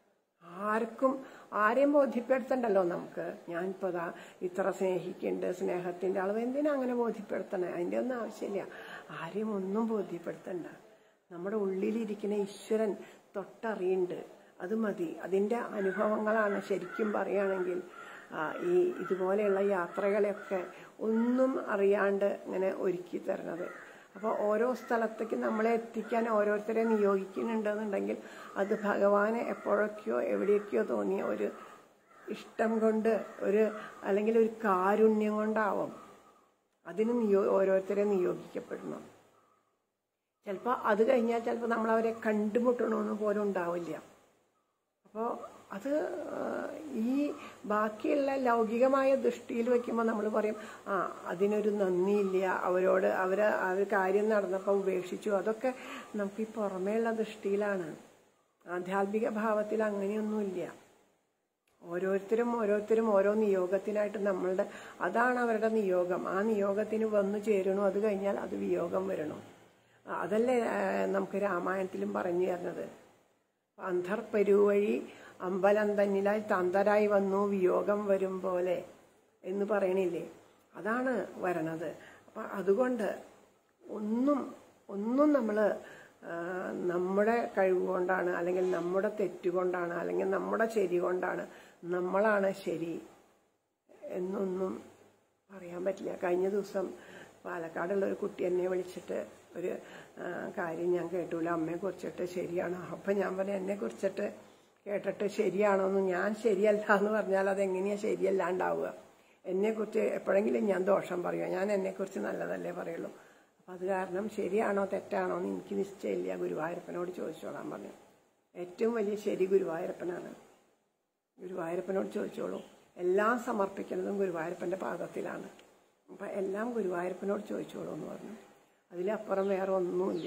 ആർക്കും ആരെയും ബോധ്യപ്പെടുത്തണ്ടല്ലോ നമുക്ക് ഞാനിപ്പോൾ ദാ ഇത്ര സ്നേഹിക്കുന്നുണ്ട് സ്നേഹത്തിന്റെ അളവ് എന്തിനാ അങ്ങനെ ബോധ്യപ്പെടുത്തണേ അതിൻ്റെ ഒന്നും ആവശ്യമില്ല ആരെയും ഒന്നും ബോധ്യപ്പെടുത്തണ്ട നമ്മുടെ ഉള്ളിലിരിക്കുന്ന ഈശ്വരൻ തൊട്ടറിയുന്നുണ്ട് അത് മതി അതിൻ്റെ അനുഭവങ്ങളാണ് ശരിക്കും പറയുകയാണെങ്കിൽ ആ, ഈ ഇതുപോലെയുള്ള യാത്രകളെയൊക്കെ ഒന്നും അറിയാണ്ട് ഇങ്ങനെ ഒരുക്കി തരണത് അപ്പോൾ ഓരോ സ്ഥലത്തേക്ക് നമ്മളെ എത്തിക്കാൻ ഓരോരുത്തരെ നിയോഗിക്കുന്നുണ്ടെന്നുണ്ടെങ്കിൽ അത് ഭഗവാനെ എപ്പോഴൊക്കെയോ എവിടെയൊക്കെയോ തോന്നിയ ഒരു ഇഷ്ടം കൊണ്ട് ഒരു അല്ലെങ്കിൽ ഒരു കാരുണ്യം കൊണ്ടാവും അതിന് നിയോ ഓരോരുത്തരെ നിയോഗിക്കപ്പെടണം ചിലപ്പോൾ അത് കഴിഞ്ഞാൽ ചിലപ്പോൾ നമ്മൾ അവരെ കണ്ടുമുട്ടണമെന്ന് പോലും ഉണ്ടാവില്ല അപ്പോൾ അത് ആ, ഈ ബാക്കിയുള്ള ലൗകികമായ ദൃഷ്ടിയിൽ വെക്കുമ്പോൾ നമ്മൾ പറയും ആ അതിനൊരു നന്ദിയില്ല അവരോട് അവർ അവർ കാര്യം നടന്നപ്പോൾ ഉപേക്ഷിച്ചു അതൊക്കെ നമുക്ക് ഈ പുറമേയുള്ള ദൃഷ്ടിയിലാണ് ആധ്യാത്മിക ഭാവത്തിൽ അങ്ങനെയൊന്നുമില്ല ഓരോരുത്തരും ഓരോരുത്തരും ഓരോ നിയോഗത്തിനായിട്ട് നമ്മളുടെ അതാണ് അവരുടെ നിയോഗം ആ നിയോഗത്തിന് വന്നു ചേരണു അത് കഴിഞ്ഞാൽ അത് വിയോഗം വരണു അതല്ലേ ആ, നമുക്ക് രാമായണത്തിലും പറഞ്ഞു തരുന്നത് അന്ധർ പെരുവഴി അമ്പലം തന്നിലായി തന്തരായി വന്നു വിയോഗം വരും പോലെ എന്ന് പറയണില്ലേ അതാണ് വരണത് അപ്പം അതുകൊണ്ട് ഒന്നും ഒന്നും നമ്മൾ നമ്മുടെ കഴിവ് കൊണ്ടാണ് അല്ലെങ്കിൽ നമ്മുടെ തെറ്റുകൊണ്ടാണ് അല്ലെങ്കിൽ നമ്മുടെ ശരി കൊണ്ടാണ് നമ്മളാണ് ശരി എന്നൊന്നും പറയാൻ പറ്റില്ല കഴിഞ്ഞ ദിവസം പാലക്കാടുള്ള ഒരു കുട്ടി എന്നെ വിളിച്ചിട്ട് ഒരു ആ, കാര്യം ഞാൻ കേട്ടൂല അമ്മയെ കുറിച്ചിട്ട് ശരിയാണോ അപ്പം ഞാൻ പറഞ്ഞു എന്നെ കുറിച്ചിട്ട് കേട്ടിട്ട് ശരിയാണോ എന്ന് ഞാൻ ശരിയല്ല എന്ന് പറഞ്ഞാൽ അതെങ്ങനെയാ ശരിയല്ലാണ്ടാവുക എന്നെക്കുറിച്ച് എപ്പോഴെങ്കിലും ഞാൻ ദോഷം പറയുക ഞാൻ എന്നെക്കുറിച്ച് നല്ലതല്ലേ പറയുള്ളൂ അപ്പം അത് കാരണം ശരിയാണോ തെറ്റാണോ എന്ന് എനിക്ക് നിശ്ചയമില്ല ഗുരുവായൂരപ്പനോട് ചോദിച്ചോളാൻ പറഞ്ഞു ഏറ്റവും വലിയ ശരി ഗുരുവായൂരപ്പനാണ് ഗുരുവായൂരപ്പനോട് ചോദിച്ചോളൂ എല്ലാം സമർപ്പിക്കുന്നതും ഗുരുവായൂരപ്പന്റെ പാദത്തിലാണ് അപ്പം എല്ലാം ഗുരുവായൂരപ്പനോട് ചോദിച്ചോളൂ എന്ന് പറഞ്ഞു അതിലപ്പുറം വേറെ ഒന്നുമില്ല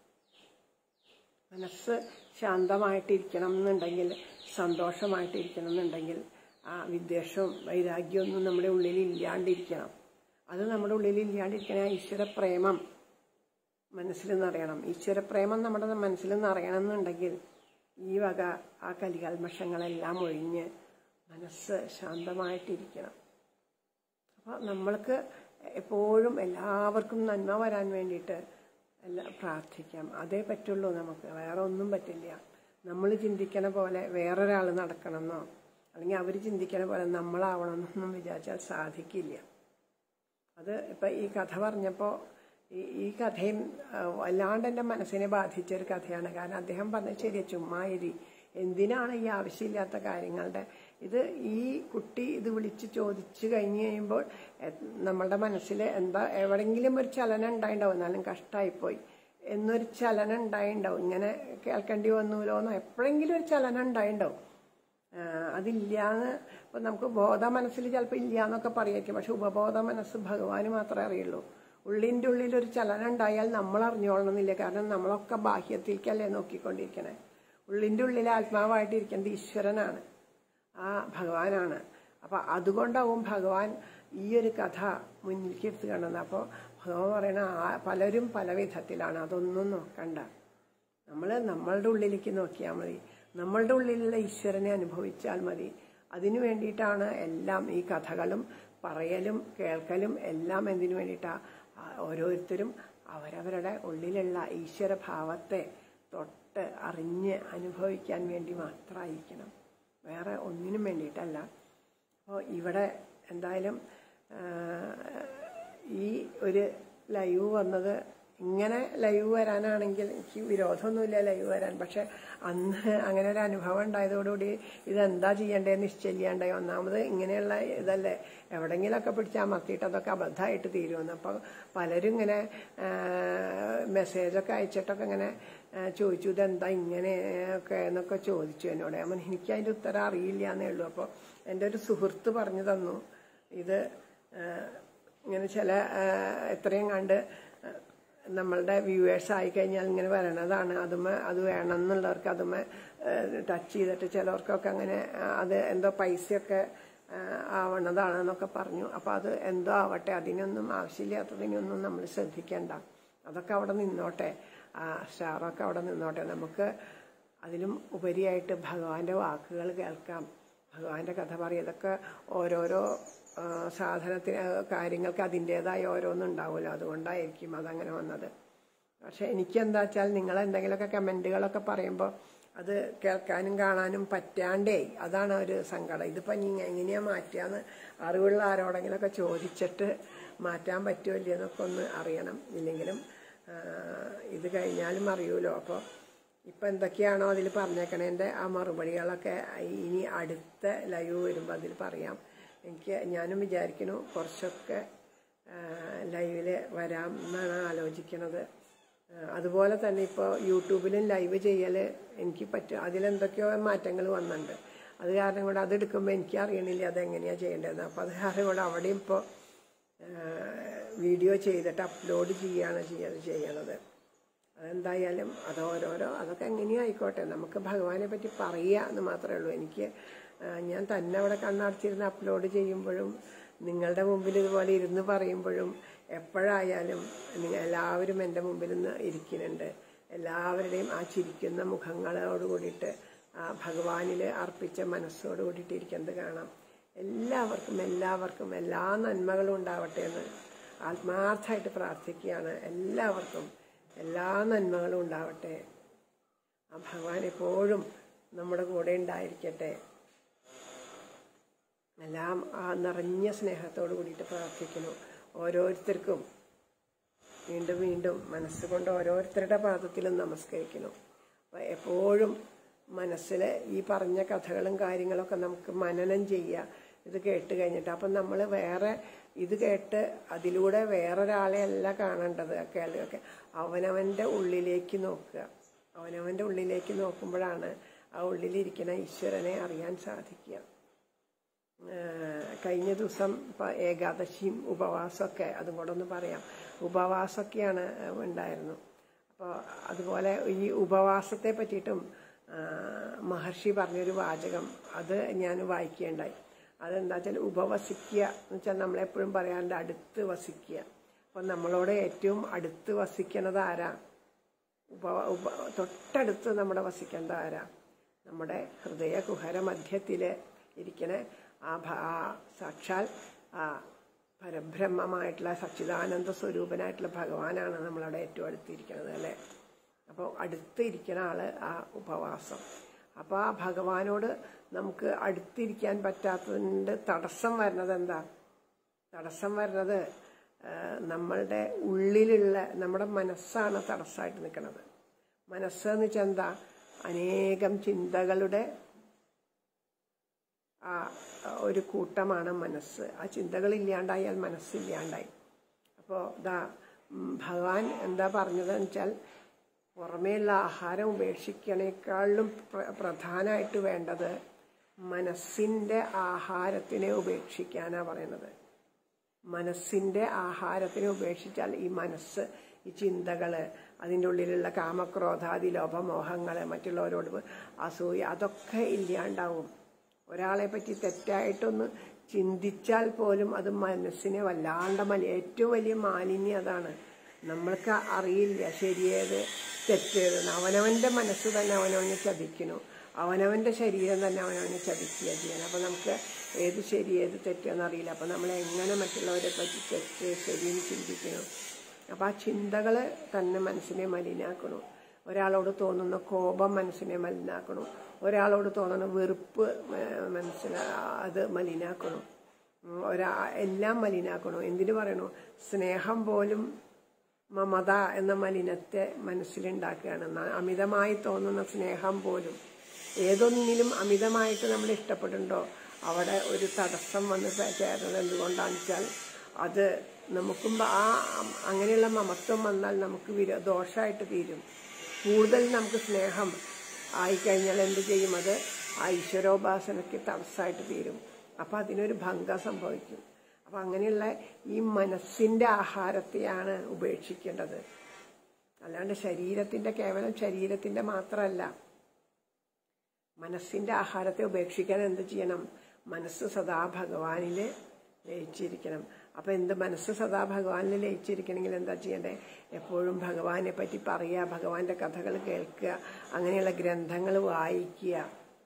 മനസ്സ് ശാന്തമായിട്ടിരിക്കണം എന്നുണ്ടെങ്കിൽ സന്തോഷമായിട്ടിരിക്കണം എന്നുണ്ടെങ്കിൽ ആ വിദ്വേഷവും വൈരാഗ്യവും ഒന്നും നമ്മുടെ ഉള്ളിൽ ഇല്ലാണ്ടിരിക്കണം അത് നമ്മുടെ ഉള്ളിൽ ഇല്ലാണ്ടിരിക്കണ ആ ഈശ്വരപ്രേമം മനസ്സിൽ നിറയണം ഈശ്വരപ്രേമം നമ്മുടെ മനസ്സിൽ നിറയണം എന്നുണ്ടെങ്കിൽ ഈ വക ആ കലികൽമഷങ്ങളെല്ലാം ഒഴിഞ്ഞ് മനസ്സ് ശാന്തമായിട്ടിരിക്കണം അപ്പോൾ നമ്മൾക്ക് എപ്പോഴും എല്ലാവർക്കും നന്മ വരാൻ വേണ്ടിയിട്ട് എല്ലാം പ്രാർത്ഥിക്കാം അതേ പറ്റുള്ളൂ നമുക്ക് വേറെ ഒന്നും പറ്റില്ല നമ്മൾ ചിന്തിക്കണ പോലെ വേറൊരാൾ നടക്കണമെന്നോ അല്ലെങ്കിൽ അവർ ചിന്തിക്കണ പോലെ നമ്മളാവണമെന്നൊന്നും വിചാരിച്ചാൽ സാധിക്കില്ല അത് ഇപ്പം ഈ കഥ പറഞ്ഞപ്പോൾ ഈ ഈ കഥയും ആ, വല്ലാണ്ട് എൻ്റെ മനസ്സിനെ ബാധിച്ച ഒരു കഥയാണ് കാരണം അദ്ദേഹം പറഞ്ഞത് ശരിയാ ചുമ്മാ ഇരി എന്തിനാണ് ഈ ആവശ്യമില്ലാത്ത കാര്യങ്ങളുടെ ഇത് ഈ കുട്ടി ഇത് വിളിച്ച് ചോദിച്ചു കഴിഞ്ഞ് കഴിയുമ്പോൾ എ- നമ്മളുടെ മനസ്സിൽ എന്താ എവിടെങ്കിലും ഒരു ചലനം ഉണ്ടായിണ്ടാവും എന്നാലും കഷ്ടമായിപ്പോയി എന്നൊരു ചലനം ഉണ്ടായിണ്ടാവും ഇങ്ങനെ കേൾക്കേണ്ടി വന്നൂലോ എന്നോ എപ്പോഴെങ്കിലും ഒരു ചലനം ഉണ്ടായിണ്ടാവും ആ, അതില്ലാന്ന് ഇപ്പൊ നമുക്ക് ബോധ മനസ്സിൽ ചിലപ്പോൾ ഇല്ലാന്നൊക്കെ പറയായിരിക്കും പക്ഷെ ഉപബോധ മനസ്സ് ഭഗവാന് മാത്രമേ അറിയുള്ളൂ ഉള്ളിൻ്റെ ഉള്ളിൽ ഒരു ചലനം ഉണ്ടായാൽ നമ്മൾ അറിഞ്ഞോളണമെന്നില്ല കാരണം നമ്മളൊക്കെ ബാഹ്യത്തിലേക്കല്ലേ നോക്കിക്കൊണ്ടിരിക്കണേ ഉള്ളിൻ്റെ ഉള്ളിൽ ആത്മാവായിട്ടിരിക്കേണ്ടത് ഈശ്വരനാണ് ആ ഭഗവാനാണ് അപ്പൊ അതുകൊണ്ടാവും ഭഗവാൻ ഈ ഒരു കഥ മുന്നിലേക്ക് എടുത്ത് കാണുന്നത് അപ്പോൾ ഭഗവാൻ പറയണ ആ- പലരും പല വിധത്തിലാണ് അതൊന്നും നോക്കണ്ട നമ്മൾ നമ്മളുടെ ഉള്ളിലേക്ക് നോക്കിയാൽ മതി നമ്മളുടെ ഉള്ളിലുള്ള ഈശ്വരനെ അനുഭവിച്ചാൽ മതി അതിനു വേണ്ടിയിട്ടാണ് എല്ലാം ഈ കഥകളും പറയലും കേൾക്കലും എല്ലാം എന്തിനു വേണ്ടിയിട്ടാ ആ ഓരോരുത്തരും അവരവരുടെ ഉള്ളിലുള്ള ഈശ്വരഭാവത്തെ തൊട്ട് അറിഞ്ഞ് അനുഭവിക്കാൻ വേണ്ടി മാത്രമായിരിക്കണം വേറെ ഒന്നിനും വേണ്ടിയിട്ടല്ല അപ്പോൾ ഇവിടെ എന്തായാലും ആ, ഈ ഒരു ലൈവ് വന്നത് ഇങ്ങനെ ലൈവ് വരാനാണെങ്കിൽ എനിക്ക് വിരോധമൊന്നുമില്ല ലൈവ് വരാൻ പക്ഷെ അന്ന് അങ്ങനെ ഒരു അനുഭവം ഉണ്ടായതോടുകൂടി ഇതെന്താ ചെയ്യേണ്ടതെന്ന് നിശ്ചയില്ലാണ്ടായി ഒന്നാമത് ഇങ്ങനെയുള്ള ഇതല്ലേ എവിടെങ്കിലൊക്കെ പിടിച്ച് അമർത്തിയിട്ട് അതൊക്കെ അബദ്ധമായിട്ട് തീരുമെന്ന് അപ്പോൾ പലരും ഇങ്ങനെ ആ, മെസ്സേജൊക്കെ അയച്ചിട്ടൊക്കെ ഇങ്ങനെ ആ, ചോദിച്ചു ഇതെന്താ ഇങ്ങനെ ഒക്കെ എന്നൊക്കെ ചോദിച്ചു എന്നോട് ഞാൻ പറഞ്ഞു, എനിക്ക് അതിൻ്റെ ഉത്തരം അറിയില്ല എന്നേ ഉള്ളൂ അപ്പോൾ എൻ്റെ ഒരു സുഹൃത്ത് പറഞ്ഞു തന്നു ഇത് ആ, ഇങ്ങനെ ചില ആ, എത്രയും കണ്ട് ആ, നമ്മളുടെ വ്യൂവേഴ്സ് ആയി കഴിഞ്ഞാൽ ഇങ്ങനെ വരണതാണ് അതുമേ അത് വേണം എന്നുള്ളവർക്ക് അതുമേ ടച്ച് ചെയ്തിട്ട് ചിലവർക്കൊക്കെ അങ്ങനെ ആ, അത് എന്തോ പൈസയൊക്കെ ആ, ആവണതാണെന്നൊക്കെ പറഞ്ഞു അപ്പോൾ അത് എന്തോ ആവട്ടെ അതിനൊന്നും ആവശ്യമില്ലാത്തതിനൊന്നും നമ്മൾ ശ്രദ്ധിക്കേണ്ട അതൊക്കെ അവിടെ നിന്നോട്ടെ ആ സ്റ്റാറൊക്കെ അവിടെ നിന്നോട്ടെ നമുക്ക് അതിലും ഉപരിയായിട്ട് ഭഗവാന്റെ വാക്കുകൾ കേൾക്കാം ഭഗവാന്റെ കഥ പറയും ഇതൊക്കെ ഓരോരോ ആ, സാധനത്തിന് കാര്യങ്ങൾക്ക് അതിൻ്റെതായ ഓരോന്നുണ്ടാവുമല്ലോ അതുകൊണ്ടായിരിക്കും അതങ്ങനെ വന്നത് പക്ഷെ എനിക്ക് എന്താ വെച്ചാൽ നിങ്ങൾ എന്തെങ്കിലുമൊക്കെ കമൻറ്റുകളൊക്കെ പറയുമ്പോൾ അത് കേൾക്കാനും കാണാനും പറ്റാണ്ടേ അതാണ് ഒരു സങ്കടം ഇതിപ്പോൾ നീ എങ്ങനെയാ മാറ്റുകയെന്ന് അറിവുള്ള ആരോടെങ്കിലുമൊക്കെ ചോദിച്ചിട്ട് മാറ്റാൻ പറ്റുമോ ഇല്ലയോ എന്നൊക്കെ ഒന്ന് അറിയണം ഇല്ലെങ്കിലും ആ, ഇത് കഴിഞ്ഞാലും അറിയൂലോ അപ്പോൾ ഇപ്പം എന്തൊക്കെയാണോ അതിൽ പറഞ്ഞേക്കണേൻ്റെ ആ മറുപടികളൊക്കെ ഇനി അടുത്ത ലൈവ് വരുമ്പോൾ അതിൽ പറയാം എനിക്ക് ഞാനും വിചാരിക്കുന്നു കുറച്ചൊക്കെ ലൈവിൽ വരാം എന്നാണ് ആലോചിക്കുന്നത് ആ, അതുപോലെ തന്നെ ഇപ്പോൾ യൂട്യൂബിലും ലൈവ് ചെയ്യൽ എനിക്ക് പറ്റും അതിലെന്തൊക്കെയോ മാറ്റങ്ങൾ വന്നിട്ടുണ്ട് അത് കാരണം കൊണ്ട് അത് എടുക്കുമ്പോൾ എനിക്ക് അറിയണില്ല അതെങ്ങനെയാണ് ചെയ്യേണ്ടതെന്ന് അപ്പോൾ അത് കാരണം കൊണ്ട് അവിടെയും ഇപ്പോൾ വീഡിയോ ചെയ്തിട്ട് അപ്ലോഡ് ചെയ്യുകയാണ് ചെയ്യ- ചെയ്യണത് അതെന്തായാലും അത് ഓരോരോ അതൊക്കെ എങ്ങനെയും ആയിക്കോട്ടെ നമുക്ക് ഭഗവാനെ പറ്റി പറയുക എന്ന് മാത്രമേ ഉള്ളൂ എനിക്ക് ആ, ഞാൻ തന്നെ അവിടെ കണ്ണടച്ചിരുന്ന് അപ്ലോഡ് ചെയ്യുമ്പോഴും നിങ്ങളുടെ മുമ്പിൽ ഇതുപോലെ ഇരുന്ന് പറയുമ്പോഴും എപ്പോഴായാലും നിങ്ങൾ എല്ലാവരും എൻ്റെ മുമ്പിൽ നിന്ന് ഇരിക്കുന്നുണ്ട് എല്ലാവരുടെയും ആ ചിരിക്കുന്ന മുഖങ്ങളോട് കൂടിയിട്ട് ആ ഭഗവാനിൽ അർപ്പിച്ച മനസ്സോട് കൂടിയിട്ട് ഇരിക്കുന്നത് കാണാം എല്ലാവർക്കും എല്ലാവർക്കും എല്ലാ നന്മകളും ഉണ്ടാവട്ടെ എന്ന് ആത്മാർത്ഥമായിട്ട് പ്രാർത്ഥിക്കുകയാണ് എല്ലാവർക്കും എല്ലാ നന്മകളും ഉണ്ടാവട്ടെ ആ ഭഗവാൻ എപ്പോഴും നമ്മുടെ കൂടെ ഉണ്ടായിരിക്കട്ടെ എല്ലാം ആ നിറഞ്ഞ സ്നേഹത്തോട് കൂടിയിട്ട് പ്രാർത്ഥിക്കുന്നു ഓരോരുത്തർക്കും വീണ്ടും വീണ്ടും മനസ്സുകൊണ്ട് ഓരോരുത്തരുടെ പാദത്തിലും നമസ്കരിക്കുന്നു അപ്പോൾ എപ്പോഴും മനസ്സിൽ ഈ പറഞ്ഞ കഥകളും കാര്യങ്ങളൊക്കെ നമുക്ക് മനനം ചെയ്യുക ഇത് കേട്ട് കഴിഞ്ഞിട്ട് അപ്പം നമ്മൾ വേറെ ഇത് കേട്ട് അതിലൂടെ വേറൊരാളെ അല്ല കാണേണ്ടത് കേൾക്കെ അവനവൻ്റെ ഉള്ളിലേക്ക് നോക്കുക അവനവൻ്റെ ഉള്ളിലേക്ക് നോക്കുമ്പോഴാണ് ആ ഉള്ളിലിരിക്കുന്ന ഈശ്വരനെ അറിയാൻ സാധിക്കുക ഏഹ് കഴിഞ്ഞ ദിവസം ഇപ്പം ഏകാദശിയും ഉപവാസമൊക്കെ അതും കൂടെ ഒന്ന് പറയാം ഉപവാസമൊക്കെയാണ് ഉണ്ടായിരുന്നു അപ്പോൾ അതുപോലെ ഈ ഉപവാസത്തെ പറ്റിയിട്ടും ആ, മഹർഷി പറഞ്ഞൊരു വാചകം അത് ഞാൻ വായിക്കുകയുണ്ടായി അതെന്താ വെച്ചാൽ ഉപവസിക്കുക എന്ന് വെച്ചാൽ നമ്മളെപ്പോഴും പറയാറുണ്ട് അടുത്ത് വസിക്കുക അപ്പം നമ്മളോട് ഏറ്റവും അടുത്ത് വസിക്കണത് ആരാ ഉപ ഉപ തൊട്ടടുത്ത് നമ്മുടെ വസിക്കേണ്ട ആരാ നമ്മുടെ ഹൃദയ കുഹര മധ്യത്തിൽ ഇരിക്കണ ആ ഭ- ആ സാക്ഷാൽ ആ പരബ്രഹ്മമായിട്ടുള്ള സച്ചിദാനന്ദ സ്വരൂപനായിട്ടുള്ള ഭഗവാനാണ് നമ്മളവിടെ ഏറ്റവും അടുത്തിരിക്കുന്നത് അല്ലേ അപ്പോൾ അടുത്ത് ഇരിക്കണ ആള് ആ ഉപവാസം അപ്പോൾ ആ ഭഗവാനോട് നമുക്ക് അടുത്തിരിക്കാൻ പറ്റാത്തതിൻ്റെ തടസ്സം വരുന്നത് എന്താ തടസ്സം വരുന്നത് ആ, നമ്മളുടെ ഉള്ളിലുള്ള നമ്മുടെ മനസ്സാണ് തടസ്സമായിട്ട് നിൽക്കുന്നത് മനസ്സ് എന്ന് വെച്ചാൽ എന്താ അനേകം ചിന്തകളുടെ ആ ഒരു കൂട്ടമാണ് മനസ്സ് ആ ചിന്തകൾ ഇല്ലാണ്ടായാൽ മനസ്സില്ലാണ്ടായി അപ്പോൾ ദാ ഉം, ഭഗവാൻ എന്താ പറഞ്ഞതെന്ന് വെച്ചാൽ പുറമേയുള്ള ആഹാരം ഉപേക്ഷിക്കണേക്കാളും പ്ര- പ്രധാനമായിട്ട് വേണ്ടത് മനസ്സിൻ്റെ ആഹാരത്തിനെ ഉപേക്ഷിക്കാനാണ് പറയുന്നത് മനസ്സിന്റെ ആഹാരത്തിനെ ഉപേക്ഷിച്ചാൽ ഈ മനസ്സ് ഈ ചിന്തകള് അതിൻ്റെ ഉള്ളിലുള്ള കാമക്രോധാദി ലോഭമോഹങ്ങള് മറ്റുള്ളവരോട് അസൂയ അതൊക്കെ ഇല്ലാണ്ടാവും ഒരാളെ പറ്റി തെറ്റായിട്ടൊന്ന് ചിന്തിച്ചാൽ പോലും അത് മനസ്സിനെ വല്ലാണ്ട് മലി ഏറ്റവും വലിയ മാലിന്യം അതാണ് നമ്മൾക്ക് അറിയില്ല ശരിയേത് തെറ്റേതെന്ന് അവനവൻ്റെ മനസ്സ് തന്നെ അവനവനെ ചതിക്കുന്നു അവനവൻ്റെ ശരീരം തന്നെ അവനവനെ ചതിക്കുക ചെയ്യണം അപ്പം നമുക്ക് ഏത് ശരി ഏത് തെറ്റെന്ന് അറിയില്ല അപ്പം നമ്മൾ എങ്ങനെ മറ്റുള്ളവരെ പറ്റി തെറ്റ് ശരിയെന്ന് ചിന്തിക്കുന്നു അപ്പം ആ ചിന്തകൾ തന്നെ മനസ്സിനെ മലിനാക്കണം ഒരാളോട് തോന്നുന്ന കോപം മനസ്സിനെ മലിനാക്കണം ഒരാളോട് തോന്നുന്ന വെറുപ്പ് ഏഹ്, മനസ്സിനെ അത് മലിനാക്കണം ഉം, ഒരാ എല്ലാം മലിനാക്കണം എന്തിനു പറയണു സ്നേഹം പോലും മമത എന്ന മലിനത്തെ മനസ്സിലുണ്ടാക്കുകയാണ് ന- അമിതമായി തോന്നുന്ന സ്നേഹം പോലും ഏതൊന്നിലും അമിതമായിട്ട് നമ്മൾ ഇഷ്ടപ്പെടുന്നുണ്ടോ അവിടെ ഒരു തടസ്സം വന്ന് ചേ- ചേരുന്നത് എന്തുകൊണ്ടാണെന്ന് വെച്ചാൽ അത് നമുക്കും ബ- ആ അങ്ങനെയുള്ള മമത്വം വന്നാൽ നമുക്ക് വിര ദോഷമായിട്ട് തീരും കൂടുതൽ നമുക്ക് സ്നേഹം ആയിക്കഴിഞ്ഞാൽ എന്ത് ചെയ്യും അത് ആ ഈശ്വരോപാസനയ്ക്ക് തടസ്സമായിട്ട് തീരും അപ്പം അതിനൊരു ഭംഗം സംഭവിക്കും അപ്പം അങ്ങനെയുള്ള ഈ മനസ്സിന്റെ ആഹാരത്തെയാണ് ഉപേക്ഷിക്കേണ്ടത് അല്ലാണ്ട് ശരീരത്തിന്റെ കേവലം ശരീരത്തിന്റെ മാത്രമല്ല മനസ്സിന്റെ ആഹാരത്തെ ഉപേക്ഷിക്കാൻ എന്ത് ചെയ്യണം മനസ്സ് സദാ ഭഗവാനിൽ ലയിച്ചിരിക്കണം അപ്പൊ എന്ത് മനസ്സ് സദാ ഭഗവാനിൽ ലയിച്ചിരിക്കണമെങ്കിൽ എന്താ ചെയ്യണ്ടേ എപ്പോഴും ഭഗവാനെ പറ്റി പറയുക ഭഗവാന്റെ കഥകൾ കേൾക്കുക അങ്ങനെയുള്ള ഗ്രന്ഥങ്ങൾ വായിക്കുക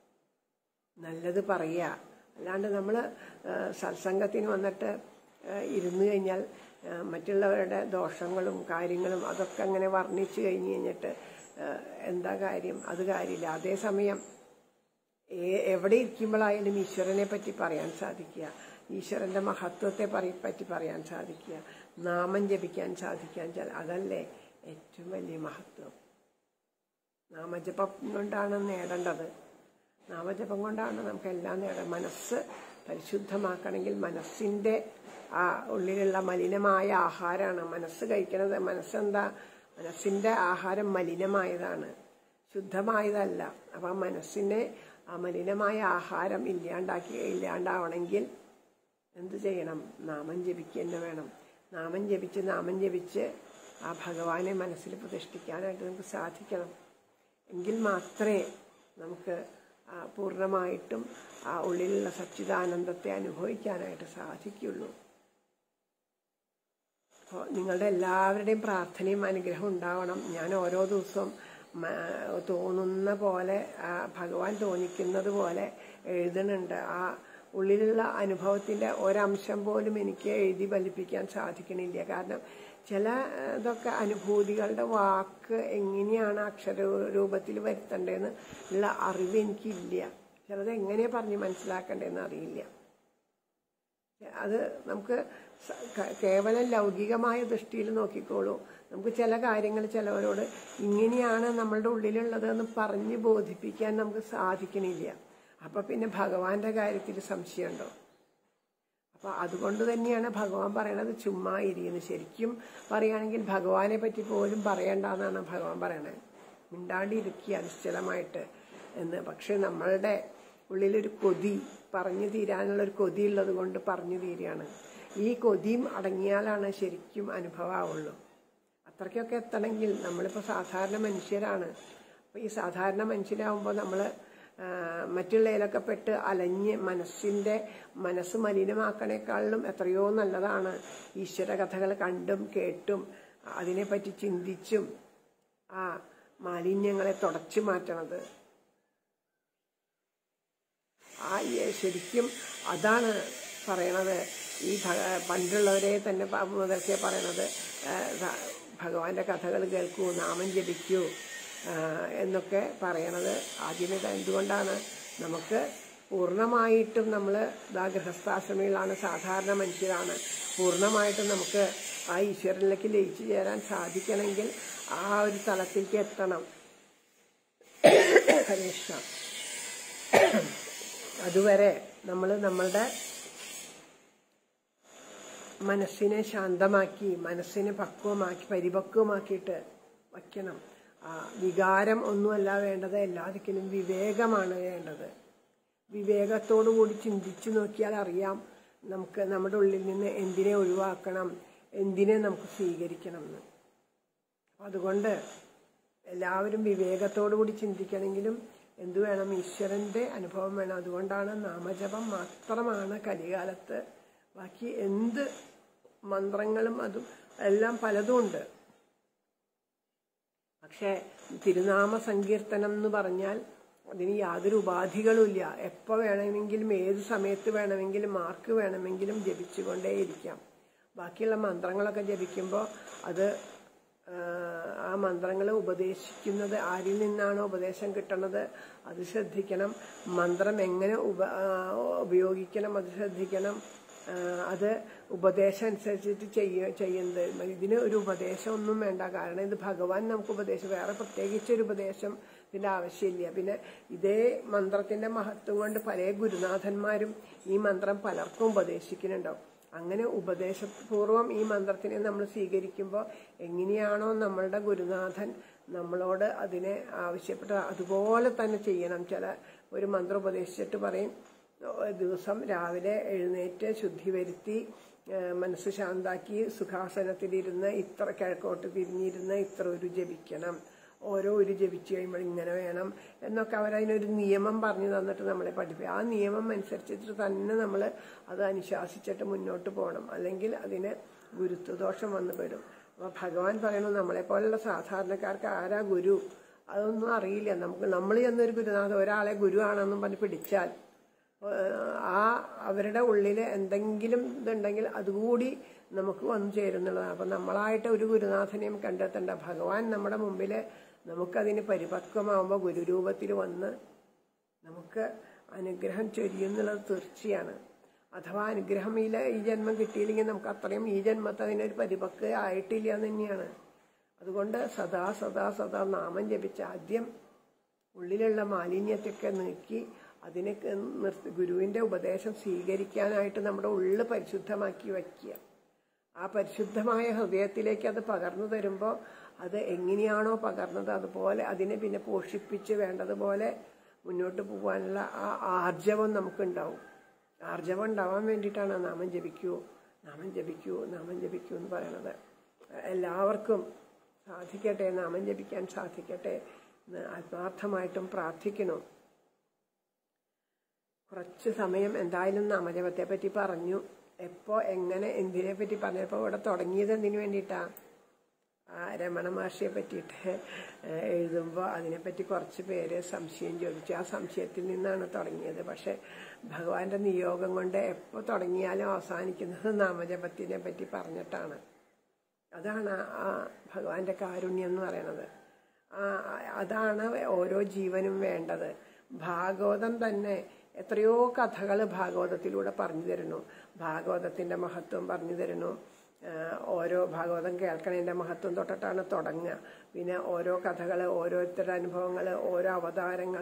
നല്ലത് പറയുക അല്ലാണ്ട് നമ്മൾ സത്സംഗത്തിന് വന്നിട്ട് ആ, ഇരുന്ന് കഴിഞ്ഞാൽ ആ, മറ്റുള്ളവരുടെ ദോഷങ്ങളും കാര്യങ്ങളും അതൊക്കെ അങ്ങനെ വർണ്ണിച്ചു കഴിഞ്ഞ് കഴിഞ്ഞിട്ട് ആ, എന്താ കാര്യം അത് കാര്യമില്ല അതേസമയം ഏ- എവിടെ ഇരിക്കുമ്പോഴായാലും ഈശ്വരനെ പറ്റി പറയാൻ സാധിക്കുക ഈശ്വരന്റെ മഹത്വത്തെ പറ- പറ്റി പറയാൻ സാധിക്കുക നാമം ജപിക്കാൻ സാധിക്കാൻ ചാ- അതല്ലേ ഏറ്റവും വലിയ മഹത്വം നാമജപം കൊണ്ടാണ് നേടേണ്ടത് നാമജപം കൊണ്ടാണ് നമുക്ക് എല്ലാം നേടാൻ മനസ്സ് പരിശുദ്ധമാക്കണമെങ്കിൽ മനസ്സിന്റെ ആ ഉള്ളിലുള്ള മലിനമായ ആഹാരമാണ് മനസ്സ് കഴിക്കണത് മനസ്സെന്താ മനസ്സിന്റെ ആഹാരം മലിനമായതാണ് ശുദ്ധമായതല്ല അപ്പൊ ആ മനസ്സിനെ ആ മലിനമായ ആഹാരം ഇല്ലാണ്ടാക്കി ഇല്ലാണ്ടാവണമെങ്കിൽ എന്ത് ചെയ്യണം നാമം ജപിക്കുക തന്നെ വേണം നാമം ജപിച്ച് നാമം ജപിച്ച് ആ ഭഗവാനെ മനസ്സിൽ പ്രതിഷ്ഠിക്കാനായിട്ട് നമുക്ക് സാധിക്കണം എങ്കിൽ മാത്രമേ നമുക്ക് ആ പൂർണ്ണമായിട്ടും ആ ഉള്ളിലുള്ള സച്ചിദാനന്ദത്തെ അനുഭവിക്കാനായിട്ട് സാധിക്കുള്ളൂ അപ്പോൾ നിങ്ങളുടെ എല്ലാവരുടെയും പ്രാർത്ഥനയും അനുഗ്രഹം ഉണ്ടാവണം ഞാൻ ഓരോ ദിവസവും മ- തോന്നുന്ന പോലെ ആ ഭഗവാൻ തോന്നിക്കുന്നത് പോലെ എഴുതുന്നുണ്ട് ആ ഉള്ളിലുള്ള അനുഭവത്തിന്റെ ഒരംശം പോലും എനിക്ക് എഴുതി ഫലിപ്പിക്കാൻ സാധിക്കണില്ല കാരണം ചില ഏഹ്, ഇതൊക്കെ അനുഭൂതികളുടെ വാക്ക് എങ്ങനെയാണ് അക്ഷര രൂപത്തിൽ വരുത്തേണ്ടതെന്ന് ഉള്ള അറിവ് എനിക്കില്ല ചിലത് എങ്ങനെ പറഞ്ഞ് മനസ്സിലാക്കേണ്ടതെന്ന് അറിയില്ല അത് നമുക്ക് സ- ക- കേവലം ലൗകികമായ ദൃഷ്ടിയിൽ നോക്കിക്കോളൂ നമുക്ക് ചില കാര്യങ്ങൾ ചിലവരോട് ഇങ്ങനെയാണ് നമ്മളുടെ ഉള്ളിലുള്ളത് എന്ന് പറഞ്ഞ് ബോധിപ്പിക്കാൻ നമുക്ക് സാധിക്കണില്ല അപ്പൊ പിന്നെ ഭഗവാന്റെ കാര്യത്തിൽ സംശയമുണ്ടോ അപ്പൊ അതുകൊണ്ട് തന്നെയാണ് ഭഗവാൻ പറയണത് ചുമ്മാ ഇരിക്കുന്നത് ശരിക്കും പറയുകയാണെങ്കിൽ ഭഗവാനെ പറ്റി പോലും പറയണ്ടെന്നാണ് ഭഗവാൻ പറയണത് മിണ്ടാണ്ടിരിക്കുക നിശ്ചലമായിട്ട് എന്ന് പക്ഷെ നമ്മളുടെ ഉള്ളിലൊരു കൊതി പറഞ്ഞു തീരാനുള്ള ഒരു കൊതി ഉള്ളത് കൊണ്ട് പറഞ്ഞു തീരുകയാണ് ഈ കൊതിയും അടങ്ങിയാലാണ് ശരിക്കും അനുഭവമാവുള്ളൂ അത്രയ്ക്കൊക്കെ എത്തണമെങ്കിൽ നമ്മളിപ്പോൾ സാധാരണ മനുഷ്യരാണ് അപ്പോൾ ഈ സാധാരണ മനുഷ്യരാകുമ്പോൾ നമ്മൾ മറ്റുള്ളതിലൊക്കെ പെട്ട് അലഞ്ഞ് മനസ്സിന്റെ മനസ്സ് മലിനമാക്കണേക്കാളിലും എത്രയോ നല്ലതാണ് ഈശ്വര കഥകൾ കണ്ടും കേട്ടും അതിനെപ്പറ്റി ചിന്തിച്ചും ആ മാലിന്യങ്ങളെ തുടച്ചു മാറ്റണത് ആ ഈ- ശരിക്കും അതാണ് പറയണത് ഈ ഭ- പണ്ടുള്ളവരെ തന്നെ പ- മുതൽക്കേ പറയണത് ആ, ഭ- ഭഗവാന്റെ കഥകൾ കേൾക്കൂ നാമം ജപിക്കൂ ആ, എന്നൊക്കെ പറയണത് ആദ്യമേ ത- എന്തുകൊണ്ടാണ് നമുക്ക് പൂർണ്ണമായിട്ടും നമ്മൾ ഇതാ ഗൃഹസ്ഥാശ്രമികളാണ് സാധാരണ മനുഷ്യരാണ് പൂർണ്ണമായിട്ടും നമുക്ക് ആ ഈശ്വരനിലേക്ക് ലയിച്ചു ചേരാൻ സാധിക്കണമെങ്കിൽ ആ ഒരു തലത്തിലേക്ക് എത്തണം ഹരേഷ്ണ അതുവരെ നമ്മൾ നമ്മളുടെ മനസ്സിനെ ശാന്തമാക്കി മനസ്സിനെ പക്വമാക്കി പരിപക്വമാക്കിയിട്ട് വയ്ക്കണം ആ വികാരം ഒന്നുമല്ല വേണ്ടത് എല്ലാത്തിനും വിവേകമാണ് വേണ്ടത് വിവേകത്തോടു കൂടി ചിന്തിച്ചു നോക്കിയാൽ അറിയാം നമുക്ക് നമ്മുടെ ഉള്ളിൽ നിന്ന് എന്തിനെ ഒഴിവാക്കണം എന്തിനെ നമുക്ക് സ്വീകരിക്കണം എന്ന് അതുകൊണ്ട് എല്ലാവരും വിവേകത്തോടു കൂടി ചിന്തിക്കണമെങ്കിലും എന്തു വേണം ഈശ്വരന്റെ അനുഭവം വേണം അതുകൊണ്ടാണ് നാമജപം മാത്രമാണ് കലികാലത്ത് ബാക്കി എന്ത് മന്ത്രങ്ങളും അതും എല്ലാം പലതും ഉണ്ട് പക്ഷേ തിരുനാമ സങ്കീർത്തനം എന്ന് പറഞ്ഞാൽ അതിന് യാതൊരു ഉപാധികളുമില്ല എപ്പോൾ വേണമെങ്കിലും ഏത് സമയത്ത് വേണമെങ്കിലും മാർക്ക് വേണമെങ്കിലും ജപിച്ചുകൊണ്ടേയിരിക്കാം ബാക്കിയുള്ള മന്ത്രങ്ങളൊക്കെ ജപിക്കുമ്പോൾ അത് ആ, ആ മന്ത്രങ്ങൾ ഉപദേശിക്കുന്നത് ആരിൽ നിന്നാണോ ഉപദേശം കിട്ടുന്നത് അത് ശ്രദ്ധിക്കണം മന്ത്രം എങ്ങനെ ഉപ ആ, ഉപയോഗിക്കണം അത് ശ്രദ്ധിക്കണം ആ, അത് ഉപദേശം അനുസരിച്ചിട്ട് ചെയ്യ ചെയ്യുന്നത് ഇതിന് ഒരു ഉപദേശം ഒന്നും വേണ്ട കാരണം ഇത് ഭഗവാൻ നമുക്ക് ഉപദേശം വേറെ പ്രത്യേകിച്ച് ഒരു ഉപദേശം ഇതിന്റെ ആവശ്യമില്ല പിന്നെ ഇതേ മന്ത്രത്തിന്റെ മഹത്വം കൊണ്ട് പല ഗുരുനാഥന്മാരും ഈ മന്ത്രം പലർക്കും ഉപദേശിക്കുന്നുണ്ടാവും അങ്ങനെ ഉപദേശപൂർവം ഈ മന്ത്രത്തിനെ നമ്മൾ സ്വീകരിക്കുമ്പോൾ എങ്ങനെയാണോ നമ്മളുടെ ഗുരുനാഥൻ നമ്മളോട് അതിനെ ആവശ്യപ്പെട്ടത് അതുപോലെ തന്നെ ചെയ്യണം ചില ഒരു മന്ത്രം ഉപദേശിച്ചിട്ട് പറയും ഒരു ദിവസം രാവിലെ എഴുന്നേറ്റ് ശുദ്ധി വരുത്തി ഏഹ് മനസ്സ് ശാന്താക്കി സുഖാസനത്തിലിരുന്ന് ഇത്ര കിഴക്കോട്ട് തിരിഞ്ഞിരുന്ന് ഇത്ര ഒരു ജപിക്കണം ഓരോ ഒരു ജപിച്ചു കഴിയുമ്പോൾ ഇങ്ങനെ വേണം എന്നൊക്കെ അവരതിനൊരു നിയമം പറഞ്ഞു തന്നിട്ട് നമ്മളെ പഠിപ്പിക്കും ആ നിയമം അനുസരിച്ചിട്ട് തന്നെ നമ്മൾ അത് അനുശാസിച്ചിട്ട് മുന്നോട്ട് പോകണം അല്ലെങ്കിൽ അതിന് ഗുരുത്വദോഷം വന്നു പെടും അപ്പോൾ ഭഗവാൻ പറയണു നമ്മളെപ്പോലുള്ള സാധാരണക്കാർക്ക് ആരാ ഗുരു അതൊന്നും അറിയില്ല നമുക്ക് നമ്മൾ ചെന്നൊരു ഗുരുനാഥൻ ഒരാളെ ഗുരുവാണെന്നും പറഞ്ഞ് പിടിച്ചാൽ ഏഹ് ആ അവരുടെ ഉള്ളിൽ എന്തെങ്കിലും ഇതുണ്ടെങ്കിൽ അതുകൂടി നമുക്ക് വന്നു ചേരുന്നുള്ളതാണ് അപ്പം നമ്മളായിട്ട് ഒരു ഗുരുനാഥനെയും കണ്ടെത്തേണ്ട ഭഗവാൻ നമ്മുടെ മുമ്പിൽ നമുക്കതിന് പരിപക്വമാകുമ്പോൾ ഗുരുരൂപത്തിൽ വന്ന് നമുക്ക് അനുഗ്രഹം ചൊരിയുന്നുള്ളത് തീർച്ചയാണ് അഥവാ അനുഗ്രഹം ഈ ല- ഈ ജന്മം കിട്ടിയില്ലെങ്കിൽ നമുക്ക് അത്രയും ഈ ജന്മത്തെ അതിനൊരു പരിപക്വ ആയിട്ടില്ല എന്ന് തന്നെയാണ് അതുകൊണ്ട് സദാ സദാ സദാ നാമം ജപിച്ച് ആദ്യം ഉള്ളിലുള്ള മാലിന്യത്തൊക്കെ നീക്കി അതിനെ ക- നിർത്തി ഗുരുവിന്റെ ഉപദേശം സ്വീകരിക്കാനായിട്ട് നമ്മുടെ ഉള്ളു പരിശുദ്ധമാക്കി വയ്ക്കുക ആ പരിശുദ്ധമായ ഹൃദയത്തിലേക്ക് അത് പകർന്നു തരുമ്പോൾ അത് എങ്ങനെയാണോ പകർന്നത് അതുപോലെ അതിനെ പിന്നെ പോഷിപ്പിച്ച് വേണ്ടതുപോലെ മുന്നോട്ട് പോകാനുള്ള ആ ആർജവം നമുക്കുണ്ടാവും ആർജവം ഉണ്ടാവാൻ വേണ്ടിയിട്ടാണ് നാമം ജപിക്കൂ നാമം ജപിക്കൂ നാമം ജപിക്കൂ എന്ന് പറയണത് എല്ലാവർക്കും സാധിക്കട്ടെ നാമം ജപിക്കാൻ സാധിക്കട്ടെ എന്ന് ആത്മാർത്ഥമായിട്ടും പ്രാർത്ഥിക്കുന്നു കുറച്ച് സമയം എന്തായാലും നാമജപത്തെ പറ്റി പറഞ്ഞു എപ്പോ എങ്ങനെ എന്തിനെ പറ്റി പറഞ്ഞപ്പോ ഇവിടെ തുടങ്ങിയത് എന്തിനു വേണ്ടിയിട്ടാ ആ രമണ മഹർഷിയെ പറ്റിയിട്ട് എഴുതുമ്പോൾ അതിനെപ്പറ്റി കുറച്ച് പേര് സംശയം ചോദിച്ചു ആ സംശയത്തിൽ നിന്നാണ് തുടങ്ങിയത് പക്ഷെ ഭഗവാന്റെ നിയോഗം കൊണ്ട് എപ്പോൾ തുടങ്ങിയാലും അവസാനിക്കുന്നത് നാമജപത്തിനെ പറ്റി പറഞ്ഞിട്ടാണ് അതാണ് ആ ഭഗവാന്റെ കാരുണ്യം എന്ന് പറയണത് ആ അതാണ് ഓരോ ജീവനും വേണ്ടത് ഭാഗവതം തന്നെ എത്രയോ കഥകൾ ഭാഗവതത്തിലൂടെ പറഞ്ഞു തരുന്നു ഭാഗവതത്തിന്റെ മഹത്വം പറഞ്ഞു തരുന്നു ആ, ഓരോ ഭാഗവതം കേൾക്കണതിന്റെ മഹത്വം തൊട്ടിട്ടാണ് തുടങ്ങുക പിന്നെ ഓരോ കഥകൾ ഓരോരുത്തരുടെ അനുഭവങ്ങൾ ഓരോ അവതാരങ്ങൾ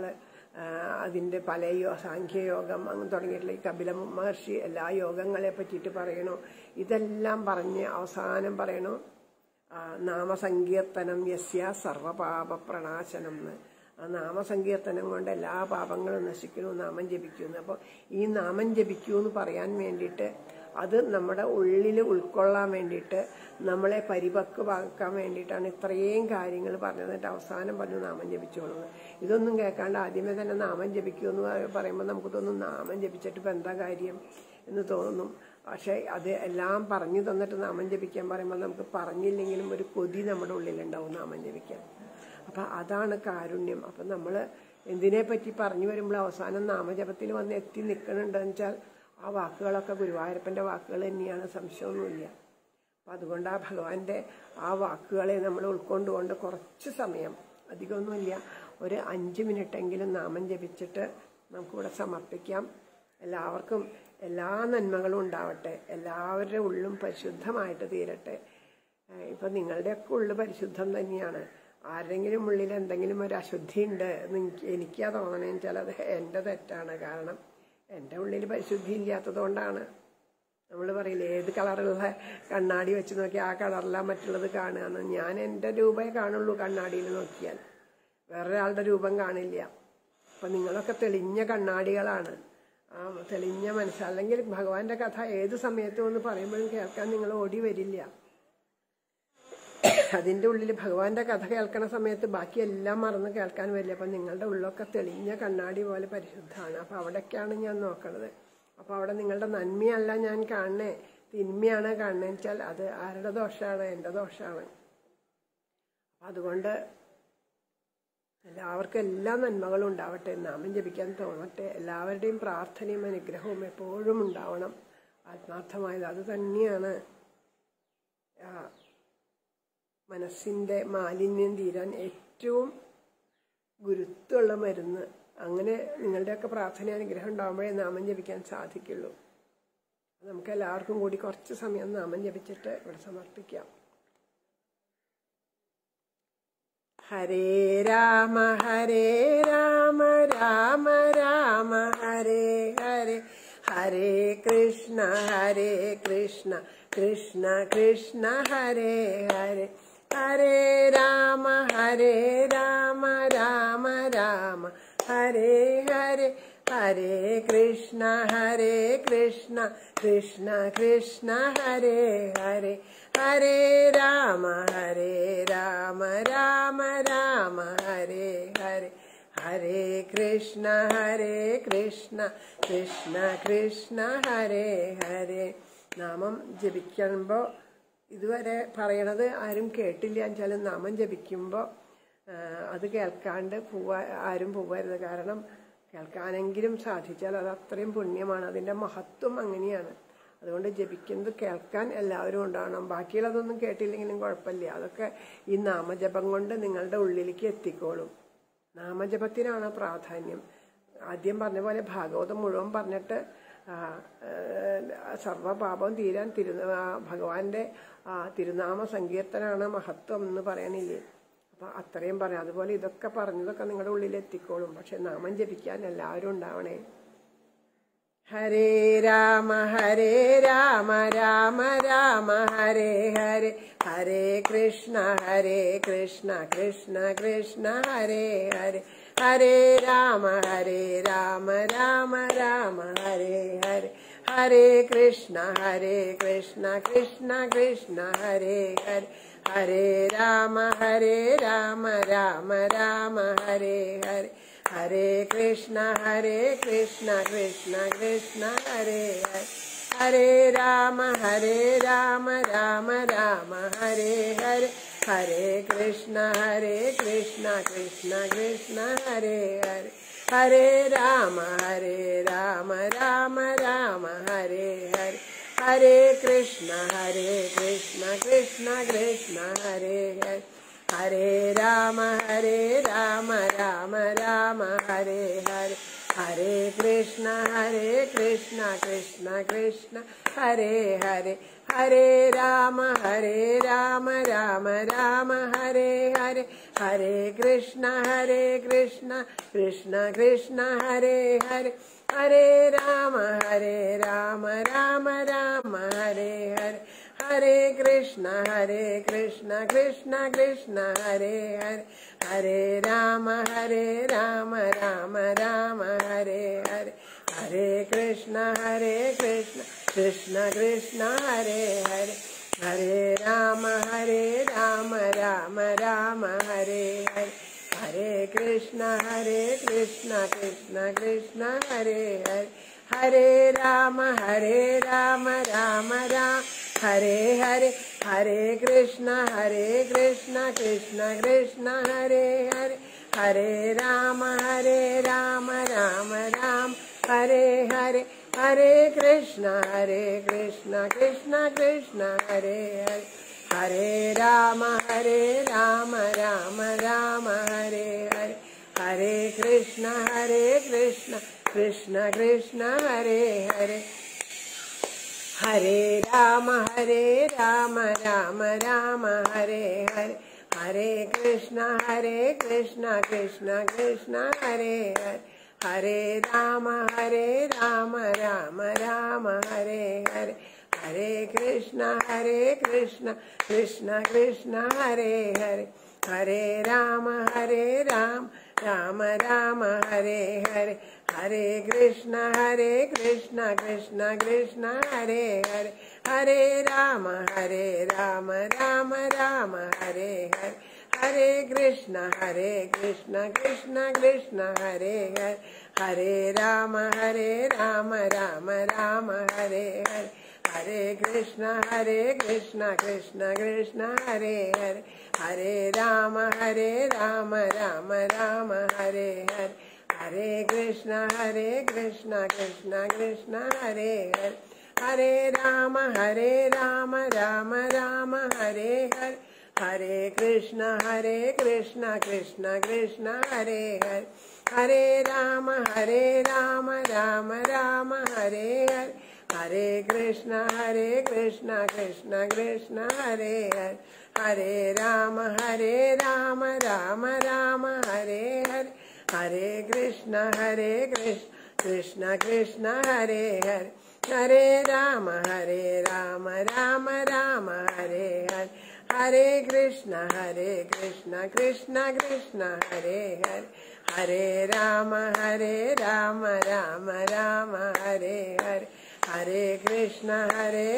അതിന്റെ പല യോ സാഖ്യയോഗം അങ്ങനെ തുടങ്ങിയിട്ടുള്ള ഈ കപില മഹർഷി എല്ലാ യോഗങ്ങളെ പറ്റിയിട്ട് പറയണു ഇതെല്ലാം പറഞ്ഞ് അവസാനം പറയണു ആ, നാമസങ്കീർത്തനം യസ്യ സർവപാപ പ്രണാശനം എന്ന് ആ നാമസങ്കീർത്തനം കൊണ്ട് എല്ലാ പാപങ്ങളും നശിക്കുന്നു നാമം ജപിക്കുന്നു അപ്പോൾ ഈ നാമം ജപിക്കൂ എന്ന് പറയാൻ വേണ്ടിയിട്ട് അത് നമ്മുടെ ഉള്ളിൽ ഉൾക്കൊള്ളാൻ വേണ്ടിയിട്ട് നമ്മളെ പരിപക്വമാക്കാൻ വേണ്ടിയിട്ടാണ് ഇത്രയും കാര്യങ്ങൾ പറഞ്ഞത് എന്നിട്ട് അവസാനം പറഞ്ഞു നാമം ജപിച്ചോളുന്നത് ഇതൊന്നും കേൾക്കാണ്ട് ആദ്യമേ തന്നെ നാമം ജപിക്കൂ എന്ന് പറ- പറയുമ്പോൾ നമുക്ക് തോന്നും നാമം ജപിച്ചിട്ട് ഇപ്പം എന്താ കാര്യം എന്ന് തോന്നും പക്ഷെ അത് എല്ലാം പറഞ്ഞു തന്നിട്ട് നാമം ജപിക്കാൻ പറയുമ്പോൾ നമുക്ക് പറഞ്ഞില്ലെങ്കിലും ഒരു കൊതി നമ്മുടെ ഉള്ളിലുണ്ടാവും നാമം ജപിക്കാൻ അപ്പൊ അതാണ് കാരുണ്യം അപ്പൊ നമ്മൾ എന്തിനെ പറ്റി പറഞ്ഞു വരുമ്പോൾ അവസാനം നാമജപത്തിൽ വന്ന് എത്തി നിൽക്കണുണ്ടെന്ന് വെച്ചാൽ ആ വാക്കുകളൊക്കെ ഗുരുവായൂരപ്പന്റെ വാക്കുകൾ തന്നെയാണ് സംശയമൊന്നുമില്ല അപ്പൊ അതുകൊണ്ട് ആ ഭഗവാന്റെ ആ വാക്കുകളെ നമ്മൾ ഉൾക്കൊണ്ടുകൊണ്ട് കുറച്ച് സമയം അധികമൊന്നുമില്ല ഒരു അഞ്ച് മിനിറ്റെങ്കിലും നാമം ജപിച്ചിട്ട് നമുക്കിവിടെ സമർപ്പിക്കാം എല്ലാവർക്കും എല്ലാ നന്മകളും ഉണ്ടാവട്ടെ എല്ലാവരുടെ ഉള്ളും പരിശുദ്ധമായിട്ട് തീരട്ടെ ഏഹ് ഇപ്പൊ നിങ്ങളുടെയൊക്കെ ഉള്ളു പരിശുദ്ധം തന്നെയാണ് ആരുടെങ്കിലും ഉള്ളിൽ എന്തെങ്കിലും ഒരു അശുദ്ധി ഉണ്ട് എന്ന് എനിക്ക് എനിക്കാ തോന്നണേന്ന് വെച്ചാൽ അത് എൻ്റെ തെറ്റാണ് കാരണം എൻ്റെ ഉള്ളിൽ പരിശുദ്ധി ഇല്ലാത്തത് കൊണ്ടാണ് നമ്മൾ പറയില്ലേ ഏത് കളറുള്ള കണ്ണാടി വെച്ച് നോക്കി ആ കളറിലാ മറ്റുള്ളത് കാണുകയെന്ന് ഞാൻ എൻ്റെ രൂപയെ കാണുള്ളൂ കണ്ണാടിയിൽ നോക്കിയാൽ വേറൊരാളുടെ രൂപം കാണില്ല അപ്പൊ നിങ്ങളൊക്കെ തെളിഞ്ഞ കണ്ണാടികളാണ് ആ തെളിഞ്ഞ മനസ്സ് അല്ലെങ്കിൽ ഭഗവാന്റെ കഥ ഏത് സമയത്തും ഒന്ന് പറയുമ്പോഴും കേൾക്കാൻ നിങ്ങൾ ഓടി വരില്ല അതിൻ്റെ ഉള്ളിൽ ഭഗവാന്റെ കഥ കേൾക്കണ സമയത്ത് ബാക്കി എല്ലാം മറന്ന് കേൾക്കാൻ വരില്ല അപ്പം നിങ്ങളുടെ ഉള്ളൊക്കെ തെളിഞ്ഞ കണ്ണാടി പോലെ പരിശുദ്ധമാണ് അപ്പം അവിടേക്കാണ് ഞാൻ നോക്കണത് അപ്പോൾ അവിടെ നിങ്ങളുടെ നന്മയല്ല ഞാൻ കാണണേ തിന്മയാണ് കാണുന്നത് വെച്ചാൽ അത് ആരുടെ ദോഷമാണ് എൻ്റെ ദോഷമാണ് അപ്പം അതുകൊണ്ട് എല്ലാവർക്കും എല്ലാ നന്മകളും ഉണ്ടാവട്ടെ നാമം ജപിക്കാൻ തോന്നട്ടെ എല്ലാവരുടെയും പ്രാർത്ഥനയും അനുഗ്രഹവും എപ്പോഴും ഉണ്ടാവണം ആത്മാർത്ഥമായത് അത് തന്നെയാണ് ആ, മനസ്സിൻ്റെ മാലിന്യം തീരാൻ ഏറ്റവും ഗുരുത്വമുള്ള മരുന്ന് അങ്ങനെ നിങ്ങളുടെയൊക്കെ പ്രാർത്ഥന അനുഗ്രഹം ഉണ്ടാകുമ്പോഴേ നാമം ജപിക്കാൻ സാധിക്കുള്ളൂ നമുക്ക് എല്ലാവർക്കും കൂടി കുറച്ച് സമയം നാമം ജപിച്ചിട്ട് ഇവിടെ സമർപ്പിക്കാം ഹരേ രാമ ഹരേ രാമ രാമ രാമ ഹരേ ഹരേ ഹരേ കൃഷ്ണ ഹരേ കൃഷ്ണ കൃഷ്ണ കൃഷ്ണ ഹരേ ഹരേ ഹരേ രാമ ഹരേ രാമ രാമ രാമ ഹരേ ഹരേ ഹരേ കൃഷ്ണ ഹരേ കൃഷ്ണ കൃഷ്ണ കൃഷ്ണ ഹരേ ഹരേ ഹരേ രാമ ഹരേ രാമ രാമ രാമ ഹരേ ഹരേ ഹരേ കൃഷ്ണ ഹരേ കൃഷ്ണ കൃഷ്ണ കൃഷ്ണ ഹരേ ഹരേ നാമം ജപിക്കുമ്പോൾ ഇതുവരെ പറയണത് ആരും കേട്ടില്ല എന്നുവെച്ചാൽ നാമം ജപിക്കുമ്പോൾ അത് കേൾക്കാണ്ട് പോവാ ആരും പോവരുത് കാരണം കേൾക്കാനെങ്കിലും സാധിച്ചാൽ അത് അത്രയും പുണ്യമാണ് അതിൻ്റെ മഹത്വം അങ്ങനെയാണ് അതുകൊണ്ട് ജപിക്കുന്നത് കേൾക്കാൻ എല്ലാവരും ഉണ്ടാവണം ബാക്കിയുള്ളതൊന്നും കേട്ടില്ലെങ്കിലും കുഴപ്പമില്ല അതൊക്കെ ഈ നാമജപം കൊണ്ട് നിങ്ങളുടെ ഉള്ളിലേക്ക് എത്തിക്കോളും നാമജപത്തിനാണ് പ്രാധാന്യം ആദ്യം പറഞ്ഞ പോലെ ഭാഗവതം മുഴുവൻ പറഞ്ഞിട്ട് ആ, ആ, സർവ്വപാപം തീരാൻ തിരു ആ, ഭഗവാന്റെ ആ, തിരുനാമ സങ്കീർത്തനാണ് മഹത്വം എന്ന് പറയണില്ലേ അപ്പൊ അത്രയും പറയാം അതുപോലെ ഇതൊക്കെ പറഞ്ഞതൊക്കെ നിങ്ങളുടെ ഉള്ളിൽ എത്തിക്കോളും പക്ഷെ നാമം ജപിക്കാൻ എല്ലാവരും ഉണ്ടാവണേ ഹരേ രാമ ഹരേ രാമ രാമ രാമ ഹരേ ഹരേ ഹരേ കൃഷ്ണ ഹരേ കൃഷ്ണ കൃഷ്ണ കൃഷ്ണ ഹരേ ഹരേ ഹരേ രാമ ഹരേ രാമ രാമ രാമ ഹരേ ഹരേ ഹരേ കൃഷ്ണ ഹരേ കൃഷ്ണ കൃഷ്ണ കൃഷ്ണ ഹരേ ഹരേ ഹരേ രാമ ഹരേ രാമ രാമ രാമ ഹരേ ഹരേ ഹരേ കൃഷ്ണ ഹരേ കൃഷ്ണ കൃഷ്ണ കൃഷ്ണ ഹരേ ഹരേ ഹരേ രാമ ഹരേ രാമ രാമ രാമ ഹരേ ഹരേ ഹരേ കൃഷ്ണ ഹരേ കൃഷ്ണ കൃഷ്ണ കൃഷ്ണ ഹരേ ഹരേ ഹരേ രാമ ഹരേ രാമ രാമ രാമ ഹരേ ഹരേ ഹരേ കൃഷ്ണ ഹരേ കൃഷ്ണ കൃഷ്ണ കൃഷ്ണ ഹരേ ഹരേ ഹരേ രാമ ഹരേ രാമ രാമ രാമ ഹരേ ഹരേ ഹരേ കൃഷ്ണ ഹരേ കൃഷ്ണ കൃഷ്ണ കൃഷ്ണ ഹരേ ഹരേ ഹരേ രാമ ഹരേ രാമ രാമ രാമ ഹരേ ഹരേ ഹരേ കൃഷ്ണ ഹരേ കൃഷ്ണ കൃഷ്ണ കൃഷ്ണ ഹരേ ഹരേ ഹരേ രാമ ഹരേ രാമ രാമ രാമ ഹരേ ഹരേ ഹരേ കൃഷ്ണ ഹരേ കൃഷ്ണ കൃഷ്ണ കൃഷ്ണ ഹരേ ഹരേ ഹരേ രാമ ഹരേ രാമ രാമ രാമ ഹരേ ഹരേ ഹരേ കൃഷ്ണ ഹരേ കൃഷ്ണ കൃഷ്ണ കൃഷ്ണ ഹരേ ഹരേ ഹരേ രാമ ഹരേ രാമ രാമ രാമ ഹരേ ഹരേ ഹരേ കൃഷ്ണ ഹരേ കൃഷ്ണ കൃഷ്ണ കൃഷ്ണ ഹരേ ഹരേ ഹരേ രാമ ഹരേ രാമ രാമ രാമ ഹരേ ഹരേ ഹരേ കൃഷ്ണ ഹരേ കൃഷ്ണ കൃഷ്ണ കൃഷ്ണ ഹരേ ഹരേ ഹരേ രാമ ഹരേ രാമ രാമ രാമ ഹരേ ഹരേ ഹരേ കൃഷ്ണ ഹരേ കൃഷ്ണ കൃഷ്ണ കൃഷ്ണ ഹരേ ഹരേ ഹരേ രാമ ഹരേ രാമ രാമ രാമ ഹരേ ഹരേ ഹരേ കൃഷ്ണ ഹരേ കൃഷ്ണ കൃഷ്ണ കൃഷ്ണ ഹരേ ഹരേ ഹരേ രാമ ഹരേ രാമ രാമ രാമ ഹരേ ഹരേ ഹരേ കൃഷ്ണ ഹരേ കൃഷ്ണ കൃഷ്ണ കൃഷ്ണ ഹരേ ഹരേ ഹരേ രാമ ഹരേ രാമ രാമ രാമ ഹരേ ഹരേ ഹരേ കൃഷ്ണ ഹരേ കൃഷ്ണ കൃഷ്ണ കൃഷ്ണ ഹരേ ഹരേ ഹരേ രാമ ഹരേ രാമ രാമ രാമ ഹരേ ഹരേ ഹരേ കൃഷ്ണ ഹരേ കൃഷ്ണ കൃഷ്ണ കൃഷ്ണ ഹരേ ഹരേ ഹരേ രാമ ഹരേ രാമ രാമ രാമ ഹരേ ഹരേ ഹരേ കൃഷ്ണ ഹരേ കൃഷ്ണ കൃഷ്ണ കൃഷ്ണ ഹരേ ഹരേ ഹരേ രാമ ഹരേ രാമ രാമ രാമ ഹരേ ഹരേ ഹരേ കൃഷ്ണ ഹരേ കൃഷ്ണ കൃഷ്ണ കൃഷ്ണ ഹരേ ഹരേ ഹരേ രാമ ഹരേ രാമ രാമ രാമ ഹരേ ഹരേ ഹരേ കൃഷ്ണ ഹരേ കൃഷ്ണ കൃഷ്ണ കൃഷ്ണ ഹരേ ഹരേ ഹരേ രാമ ഹരേ രാമ രാമ രാമ ഹരേ ഹരേ ഹരേ കൃഷ്ണ ഹരേ കൃഷ്ണ കൃഷ്ണ കൃഷ്ണ ഹരേ ഹരേ ഹരേ രാമ ഹരേ രാമ രാമ രാമ ഹരേ ഹരേ ഹരേ കൃഷ്ണ ഹരേ കൃഷ്ണ കൃഷ്ണ കൃഷ്ണ ഹരേ ഹരേ ഹരേ രാമ ഹരേ രാമ രാമ രാമ ഹരേ ഹരേ ഹരേ കൃഷ്ണ ഹരേ കൃഷ്ണ കൃഷ്ണ കൃഷ്ണ ഹരേ ഹരേ ഹരേ രാമ ഹരേ രാമ രാമ രാമ ഹരേ ഹരേ ഹരേ കൃഷ്ണ ഹരേ കൃഷ്ണ കൃഷ്ണ കൃഷ്ണ ഹരേ ഹരേ ഹരേ രാമ ഹരേ രാമ രാമ രാമ ഹരേ ഹരേ ഹരേ കൃഷ്ണ ഹരേ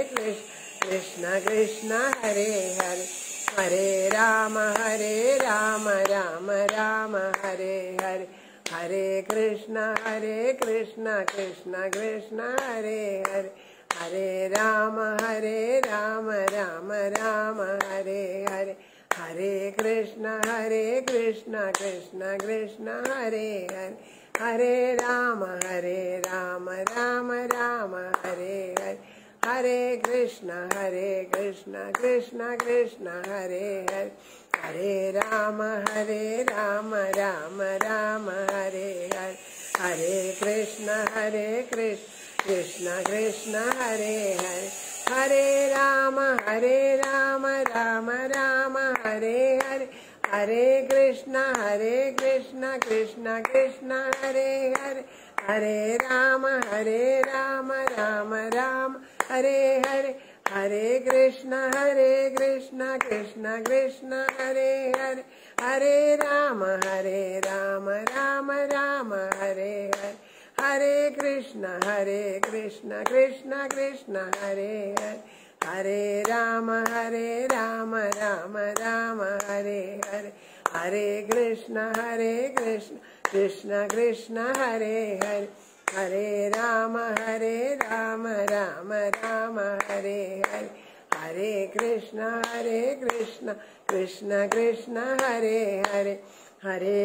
കൃഷ്ണ കൃഷ്ണ കൃഷ്ണ ഹരേ ഹരേ ഹരേ രാമ ഹരേ രാമ രാമ രാമ ഹരേ ഹരേ ഹരേ കൃഷ്ണ ഹരേ കൃഷ്ണ കൃഷ്ണ കൃഷ്ണ ഹരേ ഹരേ ഹരേ രാമ ഹരേ രാമ രാമ രാമ ഹരേ ഹരേ ഹരേ കൃഷ്ണ ഹരേ കൃഷ്ണ കൃഷ്ണ കൃഷ്ണ ഹരേ ഹരേ ഹരേ രാമ ഹരേ രാമ രാമ രാമ ഹരേ ഹരേ ഹരേ കൃഷ്ണ ഹരേ കൃഷ്ണ കൃഷ്ണ കൃഷ്ണ ഹരേ ഹരേ ഹരേ രാമ ഹരേ രാമ രാമ രാമ ഹരേ ഹരേ ഹരേ കൃഷ്ണ ഹരേ കൃഷ്ണ കൃഷ്ണ കൃഷ്ണ ഹരേ ഹരേ ഹരേ രാമ ഹരേ രാമ രാമ രാമ ഹരേ ഹരേ ഹരേ കൃഷ്ണ ഹരേ കൃഷ്ണ കൃഷ്ണ കൃഷ്ണ ഹരേ ഹരേ ഹരേ രാമ ഹരേ രാമ രാമ രാമ ഹരേ ഹരേ ഹരേ കൃഷ്ണ ഹരേ കൃഷ്ണ കൃഷ്ണ കൃഷ്ണ ഹരേ ഹരേ ഹരേ രാമ ഹരേ രാമ രാമ രാമ ഹരേ ഹരേ ഹരേ കൃഷ്ണ ഹരേ കൃഷ്ണ കൃഷ്ണ കൃഷ്ണ ഹരേ ഹരേ ഹരേ രാമ ഹരേ രാമ രാമ രാമ ഹരേ ഹരേ ഹരേ കൃഷ്ണ ഹരേ കൃഷ്ണ കൃഷ്ണ കൃഷ്ണ ഹരേ ഹരേ ഹരേ രാമ ഹരേ രാമ രാമ രാമ ഹരേ ഹരേ ഹരേ കൃഷ്ണ ഹരേ കൃഷ്ണ കൃഷ്ണ കൃഷ്ണ ഹരേ ഹരേ ഹരേ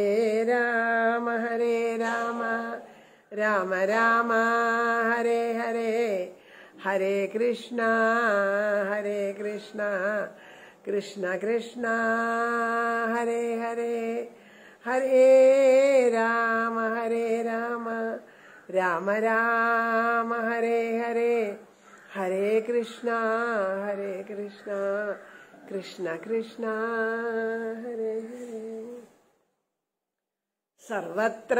രാമ ഹരേ രാമ രാമ രാമ ഹരേ ഹരേ ഹരേ കൃഷ്ണ ഹരേ കൃഷ്ണ കൃഷ്ണ കൃഷ്ണ ഹരേ ഹരേ ഹരേ രാമ ഹരേ രാമ രാമ രാമ ഹരേ ഹരേ ഹരേ കൃഷ്ണ ഹരേ കൃഷ്ണ കൃഷ്ണ കൃഷ്ണ ഹരേ ഹരേ സർവത്ര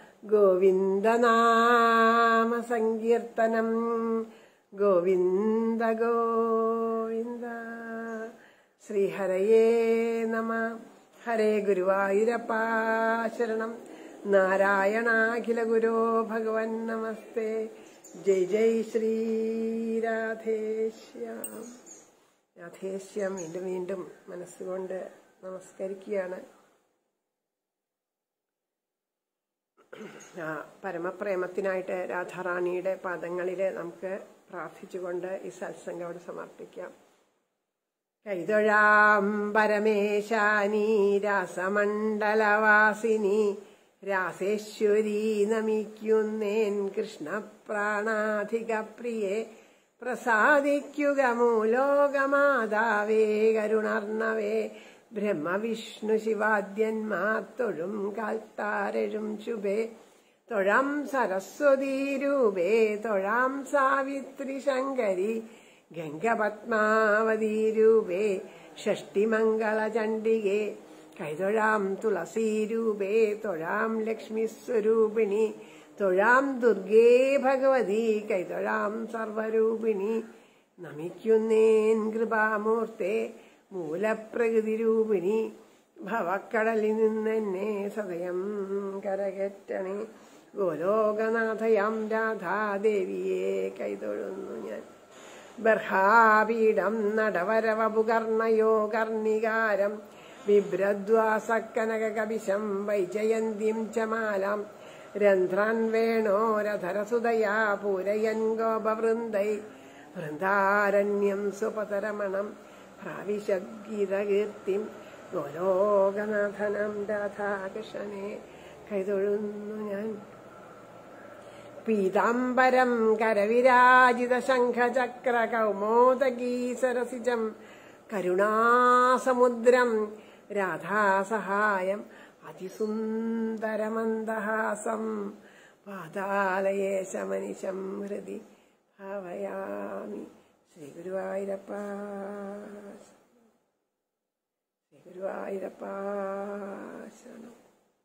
ഗോവിന്ദനാമ സങ്കീർത്തനം ഗോവിന്ദ ഗോവിന്ദ ശ്രീഹരയേ നമ ഹരേ ഗുരുവായൂരപ്പ ശരണം നാരായണാഖില ഗുരോ ഭഗവൻ നമസ്തേ ജയ് ജയ് ശ്രീ രാധേശ്യാം രാധേശ്യാം വീണ്ടും വീണ്ടും മനസ്സുകൊണ്ട് നമസ്കരിക്കുകയാണ് ആ പരമപ്രേമത്തിനായിട്ട് രാധാറാണിയുടെ പാദങ്ങളിൽ നമുക്ക് പ്രാർത്ഥിച്ചുകൊണ്ട് ഈ സത്സംഗം അവിടെ സമർപ്പിക്കാം കൈതൊഴാം പരമേശാനി രാസമണ്ഡലവാസിനി രാസേശ്വരി നമിക്കുന്നേൻ കൃഷ്ണപ്രാണാധിക പ്രിയെ പ്രസാദിക്കുക മൂലോകമാതാവേ കരുണർണവേ ബ്രഹ്മവിഷ്ണു ശിവാദ്യന്മാർ തൊഴും കാൽത്താരഴും ശുഭേ തൊഴാം സരസ്വതീ രൂപേ തൊഴാം സാവിത്രി ശങ്കരി ഗംഗപത്മാവതീ രൂപേ ഷഷ്ടിമംഗളചണ്ഡികേ കൈതൊഴാം തുളസീരൂപേ തൊഴാം ലക്ഷ്മിസ്വരൂപിണി തൊഴാം ദുർഗേ ഭഗവതി കൈതൊഴാം സർവരൂപിണി നമിക്കുന്നേൻ കൃപാമൂർത്തെ മൂലപ്രകൃതിരൂപിണി ഭവക്കടലിൽ നിന്നെന്നെ സദയം കരകയറ്റണേ ഗോലോകനാഥയാം രാധാദേവിയെ കൈതൊഴുന്നു ഞാൻ ബർഹാപീഠം നടവരവപുകർണയോ കർണികാരം ബിഭ്രദ്വാസക്കനകകവിശം വൈജയന്തിം ച മാലാം രന്ധ്രാൻ വേണോരധരസുതയാ പൂരയൻ ഗോപവൃന്ദൈ വൃന്ദാരണ്യം സുപതരമണം പ്രാവിശദ്ഗീതകീർത്തിം ഗോലോകനാഥനം രാധാകൃഷ്ണനെ കൈതൊഴുന്നു ഞാൻ പീതാംബരം കരവിരാജിത ശംഖചക്ര കൗമോദഗീ സരസിജം കരുണാസമുദ്രം രാധാസഹായം അതിസുന്ദരമന്ദഹാസം പാതാലയേശമനിശം ഹൃദി ഭാവയാമി ശ്രീ ഗുരുവായൂരപ്പ ശ്രീ ഗുരുവായൂരപ്പ ശരണം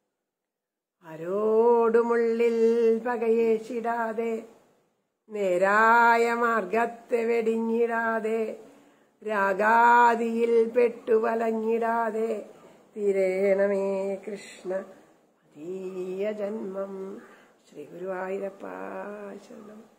ആരോടുമുള്ളിൽ പകയേശിടാതെ നേരായ മാർഗത്തെ വെടിഞ്ഞിടാതെ രാഗാദിയിൽ പെട്ടുവലഞ്ഞിടാതെ തീരേണമേ കൃഷ്ണ അതീയ ജന്മം ശ്രീ ഗുരുവായൂരപ്പ ശരണം